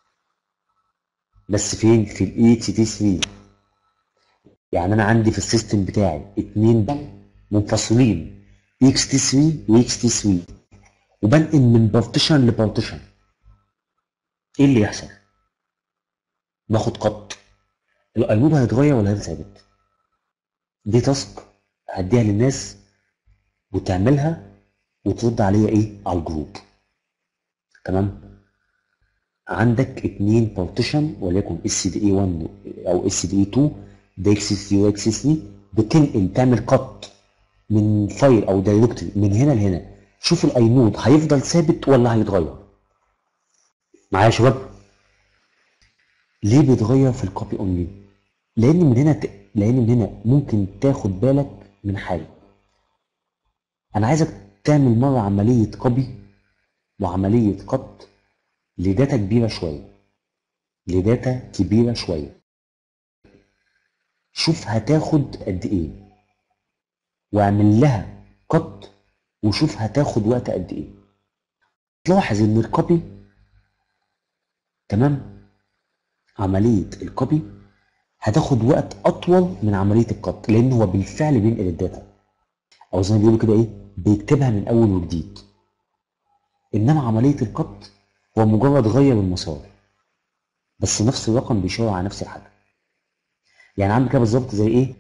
بس فين في الاي تي تي 3 يعني انا عندي في السيستم بتاعي اتنين منفصلين اكس تي 3 واكس تي 3 وبنقل من بارتيشن لبارتيشن ايه اللي يحصل باخد قط الاينود هيتغير ولا هيبقى ثابت دي تاسك هديها للناس وتعملها وترد عليا ايه على الجروب تمام عندك اتنين بارتيشن وليكن اس دي اي 1 او اس دي اي 2 ده اكس 3 واكس 3 بتنقل تعمل قط من فايل او دايركتوري من هنا لهنا شوف الاي نود هيفضل ثابت ولا هيتغير معايا يا شباب ليه بيتغير في الكوبي اونلي لان من هنا ت... لان من هنا ممكن تاخد بالك من حاجه انا عايزك تعمل مره عمليه كوبي وعمليه قط لداتا كبيره شويه لداتا كبيره شويه شوف هتاخد قد ايه واعمل لها قط وشوف هتاخد وقت قد ايه تلاحظ ان الكوبي تمام عملية الكوبي هتاخد وقت أطول من عملية القط لأن هو بالفعل بينقل الداتا أو زي ما بيقولوا كده إيه بيكتبها من أول وجديد إنما عملية القط هو مجرد غير المسار بس نفس الرقم بيشاور على نفس الحاجة يعني عامل كده بالظبط زي إيه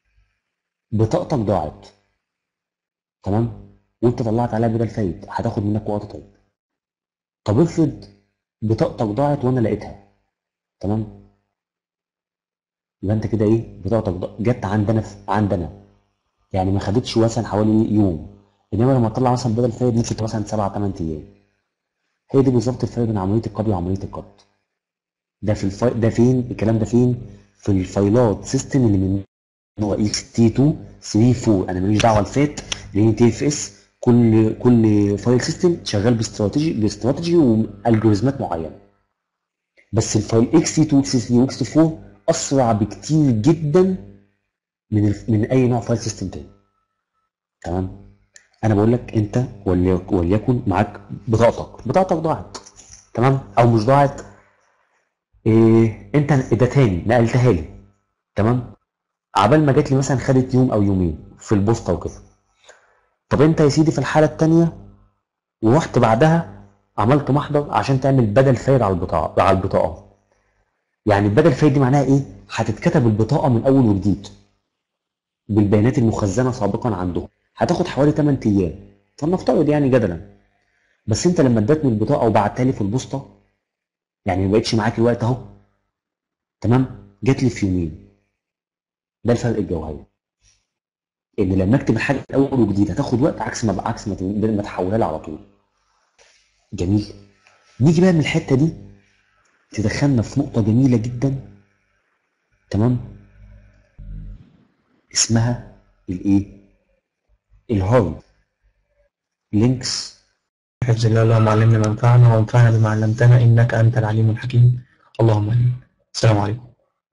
بطاقتك ضاعت تمام وأنت طلعت عليها بدل فايد هتاخد منك وقت طيب طب افرض بطاقتك ضاعت وأنا لقيتها تمام يبقى انت كده ايه بطاقتك ض- جت عندنا في عندنا يعني ما خدتش مثلا حوالي يوم انما لما تطلع مثلا بدل فايد ممكن تبقى مثلا سبعة تمن ايام هي دي بالظبط الفرق بين عمليه القبض وعمليه القط ده في الفاي... ده فين الكلام ده فين في الفايلات سيستم اللي من نوع اكس تي 2 3 4 انا ماليش دعوه الفات لان تي اف اس كل كل فايل سيستم شغال باستراتيجي باستراتيجي والجوريزمات معينه بس الفايل اكس تي 2 اكس 3 واكس 4 اسرع بكتير جدا من الف... من اي نوع فايل سيستم تاني تمام انا بقول لك انت وليك- وليكن معاك بطاقتك بطاقتك ضاعت تمام او مش ضاعت إيه انت اديتها لي نقلتها لي تمام عبال ما جات لي مثلا خدت يوم او يومين في البوسطه وكده طب انت يا سيدي في الحاله الثانيه ورحت بعدها عملت محضر عشان تعمل بدل فايد على البطاقه على البطاقه يعني البدل فايد دي معناها ايه هتتكتب البطاقه من اول وجديد بالبيانات المخزنه سابقا عندهم هتاخد حوالي 8 ايام فلنفترض يعني جدلا بس انت لما اديتني البطاقه وبعتها لي في البوسطه يعني ما بقتش معاك الوقت اهو تمام جات لي في يومين ده الفرق الجوهري ان لما اكتب الحاجه من اول وجديد هتاخد وقت عكس ما عكس ما ت- ما تحولها لي على طول جميل نيجي بقى من الحته دي تدخلنا في نقطه جميله جدا تمام اسمها الايه الهارد لينكس حفظ الله اللهم علمنا ما ينفعنا وانفعنا بما علمتنا انك انت العليم الحكيم اللهم امين السلام عليكم